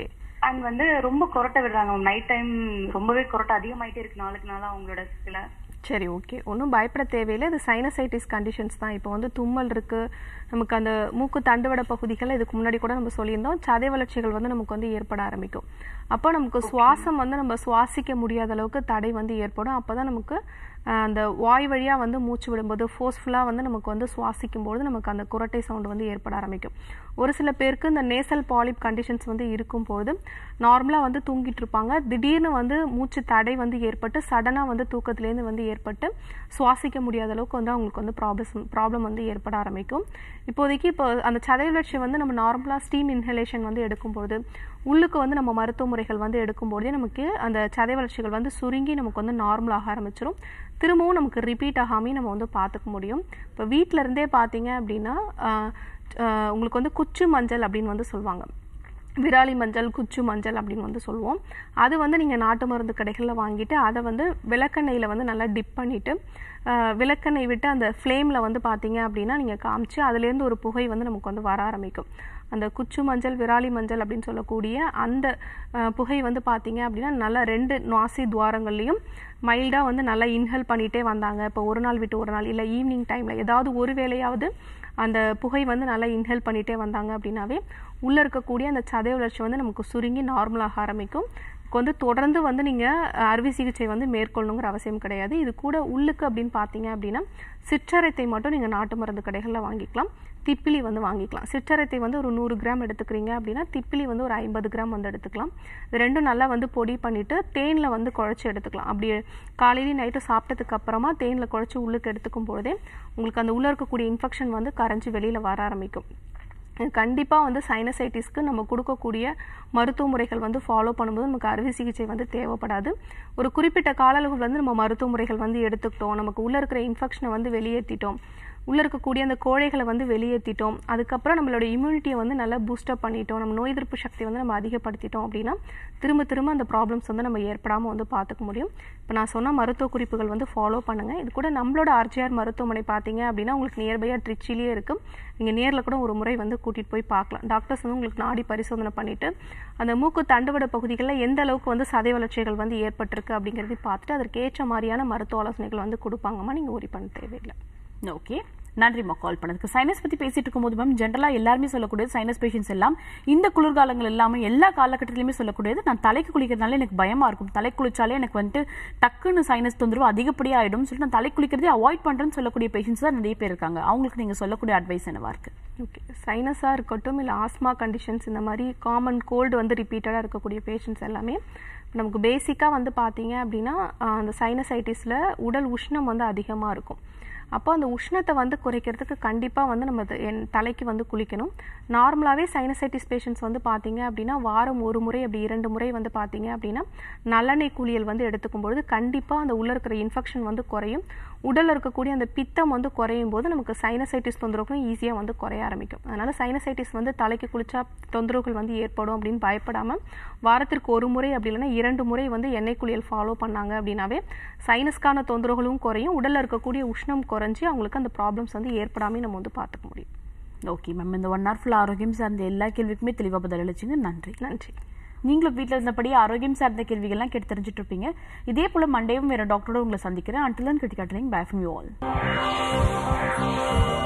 அண்ட் வந்து ரொம்ப கொரட்டை விடுறாங்க மேம் நைட் டைம் ரொம்பவே கொரட்டை அதிகமாயிட்டே இருக்கு நாளுக்கு நாளா அவங்களோட சில சரி ஓகே ஒன்றும் பயப்பட தேவையில்லை இது சைனசைட்டிஸ் கண்டிஷன்ஸ் தான் இப்போ வந்து தும்மல் இருக்கு நமக்கு அந்த மூக்கு தண்டுவட பகுதிகள் இதுக்கு முன்னாடி கூட நம்ம சொல்லியிருந்தோம் சதை வளர்ச்சிகள் வந்து நமக்கு வந்து ஏற்பட ஆரம்பிக்கும் அப்போ நமக்கு சுவாசம் வந்து நம்ம சுவாசிக்க முடியாத அளவுக்கு தடை வந்து ஏற்படும் அப்போ தான் நமக்கு அஹ், அந்த வாய் வழியாக வந்து மூச்சு விடும்போது ஃபோர்ஸ்ஃபுல்லாக வந்து நமக்கு வந்து சுவாசிக்கும் பொழுது நமக்கு அந்த குரட்டை சவுண்ட் வந்து ஏற்பட ஆரம்பிக்கும் ஒரு சில பேருக்கு இந்த நேசல் பாலிப் கண்டிஷன்ஸ் வந்து இருக்கும்போது நார்மலாக வந்து தூங்கிட்டு இருப்பாங்க திடீர்னு வந்து மூச்சு தடை வந்து ஏற்பட்டு சடனாக வந்து தூக்கத்துலேருந்து வந்து ஏற்பட்டு சுவாசிக்க முடியாத அளவுக்கு வந்து அவங்களுக்கு வந்து ப்ராப்ளம் ப்ராப்ளம் வந்து ஏற்பட ஆரம்பிக்கும் இப்போதைக்கு இப்போ அந்த சதை வளர்ச்சி வந்து நம்ம நார்மலாக ஸ்டீம் இன்ஹலேஷன் வந்து எடுக்கும்போது உள்ளுக்கு வந்து நம்ம மருத்துவ முறைகள் வந்து எடுக்கும்போதே நமக்கு அந்த சதை வளர்ச்சிகள் வந்து சுருங்கி நமக்கு வந்து நார்மல் ஆக ஆரம்பிச்சிரும் திரும்பவும் நமக்கு ரிப்பீட் ஆகாமே நம்ம வந்து பார்த்துக்க முடியும் இப்போ வீட்டில இருந்தே பார்த்தீங்க அப்படின்னா ஆஹ், ஆஹ், உங்களுக்கு வந்து குச்சு மஞ்சள் அப்படின்னு வந்து சொல்லுவாங்க விராலி மஞ்சள் குச்சு மஞ்சள் அப்படின்னு வந்து சொல்லுவோம் அது வந்து நீங்கள் நாட்டு மருந்து கடைகளில் வாங்கிட்டு அதை வந்து விளக்கெண்ணெயில் வந்து நல்லா டிப் பண்ணிவிட்டு விளக்கெண்ணெய் விட்டு அந்த ஃப்ளேமில் வந்து பார்த்தீங்க அப்படின்னா நீங்கள் காமிச்சு அதுலேருந்து ஒரு புகை வந்து நமக்கு வந்து வர ஆரம்பிக்கும் அந்த குச்சு மஞ்சள் விராலி மஞ்சள் அப்படின்னு சொல்லக்கூடிய அந்த அஹ், புகை வந்து பார்த்தீங்க அப்படின்னா நல்லா ரெண்டு நாசி துவாரங்கள்லையும் மைல்டாக வந்து நல்லா இன்ஹேல் பண்ணிகிட்டே வந்தாங்க இப்போ ஒரு நாள் விட்டு ஒரு நாள் இல்லை ஈவினிங் டைமில் ஏதாவது ஒரு வேளையாவது அந்த புகை வந்து நல்லா இன்ஹேல் பண்ணிகிட்டே வந்தாங்க அப்படின்னாவே உள்ளே இருக்கக்கூடிய அந்த சதை வளர்ச்சி வந்து நமக்கு சுருங்கி நார்மலாக ஆரம்பிக்கும் இதுக்கு வந்து தொடர்ந்து வந்து நீங்கள் அறுவை சிகிச்சை வந்து மேற்கொள்ளணுங்கிற அவசியம் கிடையாது இது கூட உள்ளுக்கு அப்படின்னு பார்த்தீங்க அப்படின்னா சிற்றரத்தை மட்டும் நீங்கள் நாட்டு மருந்து கடைகளில் வாங்கிக்கலாம் திப்பிலி வந்து வாங்கிக்கலாம் சிற்றரத்தை வந்து ஒரு நூறு கிராம் எடுத்துக்கிறீங்க அப்படின்னா திப்பிலி வந்து ஒரு ஐம்பது கிராம் வந்து எடுத்துக்கலாம் இது ரெண்டும் நல்லா வந்து பொடி பண்ணிவிட்டு தேனில் வந்து குழச்சி எடுத்துக்கலாம் அப்படி காலையிலையும் நைட்டு சாப்பிட்டதுக்கு அப்புறமா தேனில் குழச்சி உள்ளுக்கு எடுத்துக்கும் பொழுதே உங்களுக்கு அந்த உள்ளே இருக்கக்கூடிய இன்ஃபெக்ஷன் வந்து கரைஞ்சி வெளியில் வர ஆரம்பிக்கும் கண்டிப்பாக வந்து சைனசைட்டிஸ்க்கு நம்ம கொடுக்கக்கூடிய மருத்துவ முறைகள் வந்து ஃபாலோ பண்ணும்போது நமக்கு அறுவை சிகிச்சை வந்து தேவைப்படாது ஒரு குறிப்பிட்ட கால அளவு வந்து நம்ம மருத்துவ முறைகள் வந்து எடுத்துக்கிட்டோம் நமக்கு உள்ளே இருக்கிற இன்ஃபெக்ஷனை வந்து வெளியேற்றிட்டோம் உள்ளே இருக்கக்கூடிய அந்த கோழைகளை வந்து வெளியேற்றிட்டோம் அதுக்கப்புறம் நம்மளோட இம்யூனிட்டியை வந்து நல்லா பூஸ்டப் பண்ணிட்டோம் நம்ம நோய் எதிர்ப்பு சக்தி வந்து நம்ம அதிகப்படுத்திட்டோம் அப்படின்னா திரும்ப திரும்ப அந்த ப்ராப்ளம்ஸ் வந்து நம்ம ஏற்படாமல் வந்து பார்த்துக்க முடியும் இப்போ நான் சொன்ன மருத்துவ குறிப்புகள் வந்து ஃபாலோ பண்ணுங்கள் இது கூட நம்மளோட ஆர்ஜிஆர் மருத்துவமனை பார்த்தீங்க அப்படின்னா உங்களுக்கு நியர்பையாக ட்ரிச்சிலேயே இருக்கும் நீங்கள் நேரில் கூட ஒரு முறை வந்து கூட்டிகிட்டு போய் பார்க்கலாம் டாக்டர்ஸ் வந்து உங்களுக்கு நாடி பரிசோதனை பண்ணிவிட்டு அந்த மூக்கு தண்டுவட பகுதிகளில் எந்த அளவுக்கு வந்து சதை வளர்ச்சிகள் வந்து ஏற்பட்டிருக்கு அப்படிங்கிறதையும் பார்த்துட்டு அதற்கு ஏற்ற மாதிரியான மருத்துவ ஆலோசனைகள் வந்து கொடுப்பாங்கம்மா நீங்கள் worry பண்ண தேவையில்லை ஓகே நன்றிம்மா கால் பண்ணதுக்கு சைனஸ் பத்தி பேசிட்டு இருக்கும்போது மேம் ஜென்ரலா எல்லாருமே சொல்லக்கூடியது சைனஸ் பேஷன்ஸ் எல்லாம் இந்த குளிர்காலங்கள் எல்லாமே எல்லா காலகட்டத்திலுமே சொல்லக்கூடியது நான் தலைக்கு குளிக்கிறதுனால எனக்கு பயமா இருக்கும் தலை குளிச்சாலே எனக்கு வந்துட்டு டக்குன்னு சைனஸ் தொந்தரவு அதிகப்படியா ஆயிடும் சொல்லிட்டு நான் தலை குளிக்கிறதே அவாய்ட் பண்றேன்னு சொல்லக்கூடிய பேஷன்ஸ் தான் நிறைய பேர் இருக்காங்க அவங்களுக்கு நீங்க சொல்லக்கூடிய அட்வைஸ் என்னவா இருக்கு ஓகே சைனஸாக இருக்கட்டும் இல்லை ஆஸ்மா கண்டிஷன்ஸ் இந்த மாதிரி காமன் கோல்டு வந்து ரிப்பீட்டடாக இருக்கக்கூடிய பேஷண்ட்ஸ் எல்லாமே நமக்கு பேசிக்காக வந்து பார்த்தீங்க அப்படின்னா ஆஹ், அந்த சைனசைட்டிஸில் உடல் உஷ்ணம் வந்து அதிகமாக இருக்கும் அப்போ அந்த உஷ்ணத்தை வந்து குறைக்கிறதுக்கு கண்டிப்பாக வந்து நம்ம அது என் தலைக்கு வந்து குளிக்கணும் நார்மலாகவே சைனசைட்டிஸ் பேஷண்ட்ஸ் வந்து பார்த்தீங்க அப்படின்னா வாரம் ஒரு முறை அப்படி இரண்டு முறை வந்து பார்த்தீங்க அப்படின்னா நல்லெண்ணெய் குளியல் வந்து எடுத்துக்கும் பொழுது கண்டிப்பாக அந்த உள்ளே இருக்கிற இன்ஃபெக்ஷன் வந்து குறையும் உடலில் இருக்கக்கூடிய அந்த பித்தம் வந்து குறையும் போது நமக்கு சைனசைட்டிஸ் தொந்தரவுகளும் ஈஸியாக வந்து குறைய ஆரம்பிக்கும் அதனால சைனசைட்டிஸ் வந்து தலைக்கு குளிச்சா தொந்தரவுகள் வந்து ஏற்படும் அப்படின்னு பயப்படாமல் வாரத்திற்கு ஒரு முறை அப்படி இல்லைன்னா இரண்டு முறை வந்து எண்ணெய் குளியல் ஃபாலோ பண்ணாங்க அப்படின்னாவே சைனஸ்க்கான தொந்தரவுகளும் குறையும் உடலில் இருக்கக்கூடிய உஷ்ணம் குறைஞ்சி அவங்களுக்கு அந்த ப்ராப்ளம்ஸ் வந்து ஏற்படாமல் நம்ம வந்து பார்த்துக்க முடியும் ஓகே மேம் இந்த ஒன் ஹவர் ஃபுல் ஆரோக்கியம் சார்ந்த எல்லா கேள்விக்குமே தெளிவாக பதில் அளிச்சிங்க நன்றி நன்றி நீங்களும் வீட்டில் இருந்தபடியே ஆரோக்கியம் சார்ந்த கேள்விகள்லாம் கேட்டு தெரிஞ்சுட்டு இருப்பீங்க இதே போல மண்டேவும் வேற டாக்டரோட உங்களை சந்திக்கிறேன் அண்டில் தன் கிரிட்டிகாட்டிலிங் பை ஃப்ரம் யூ ஆல்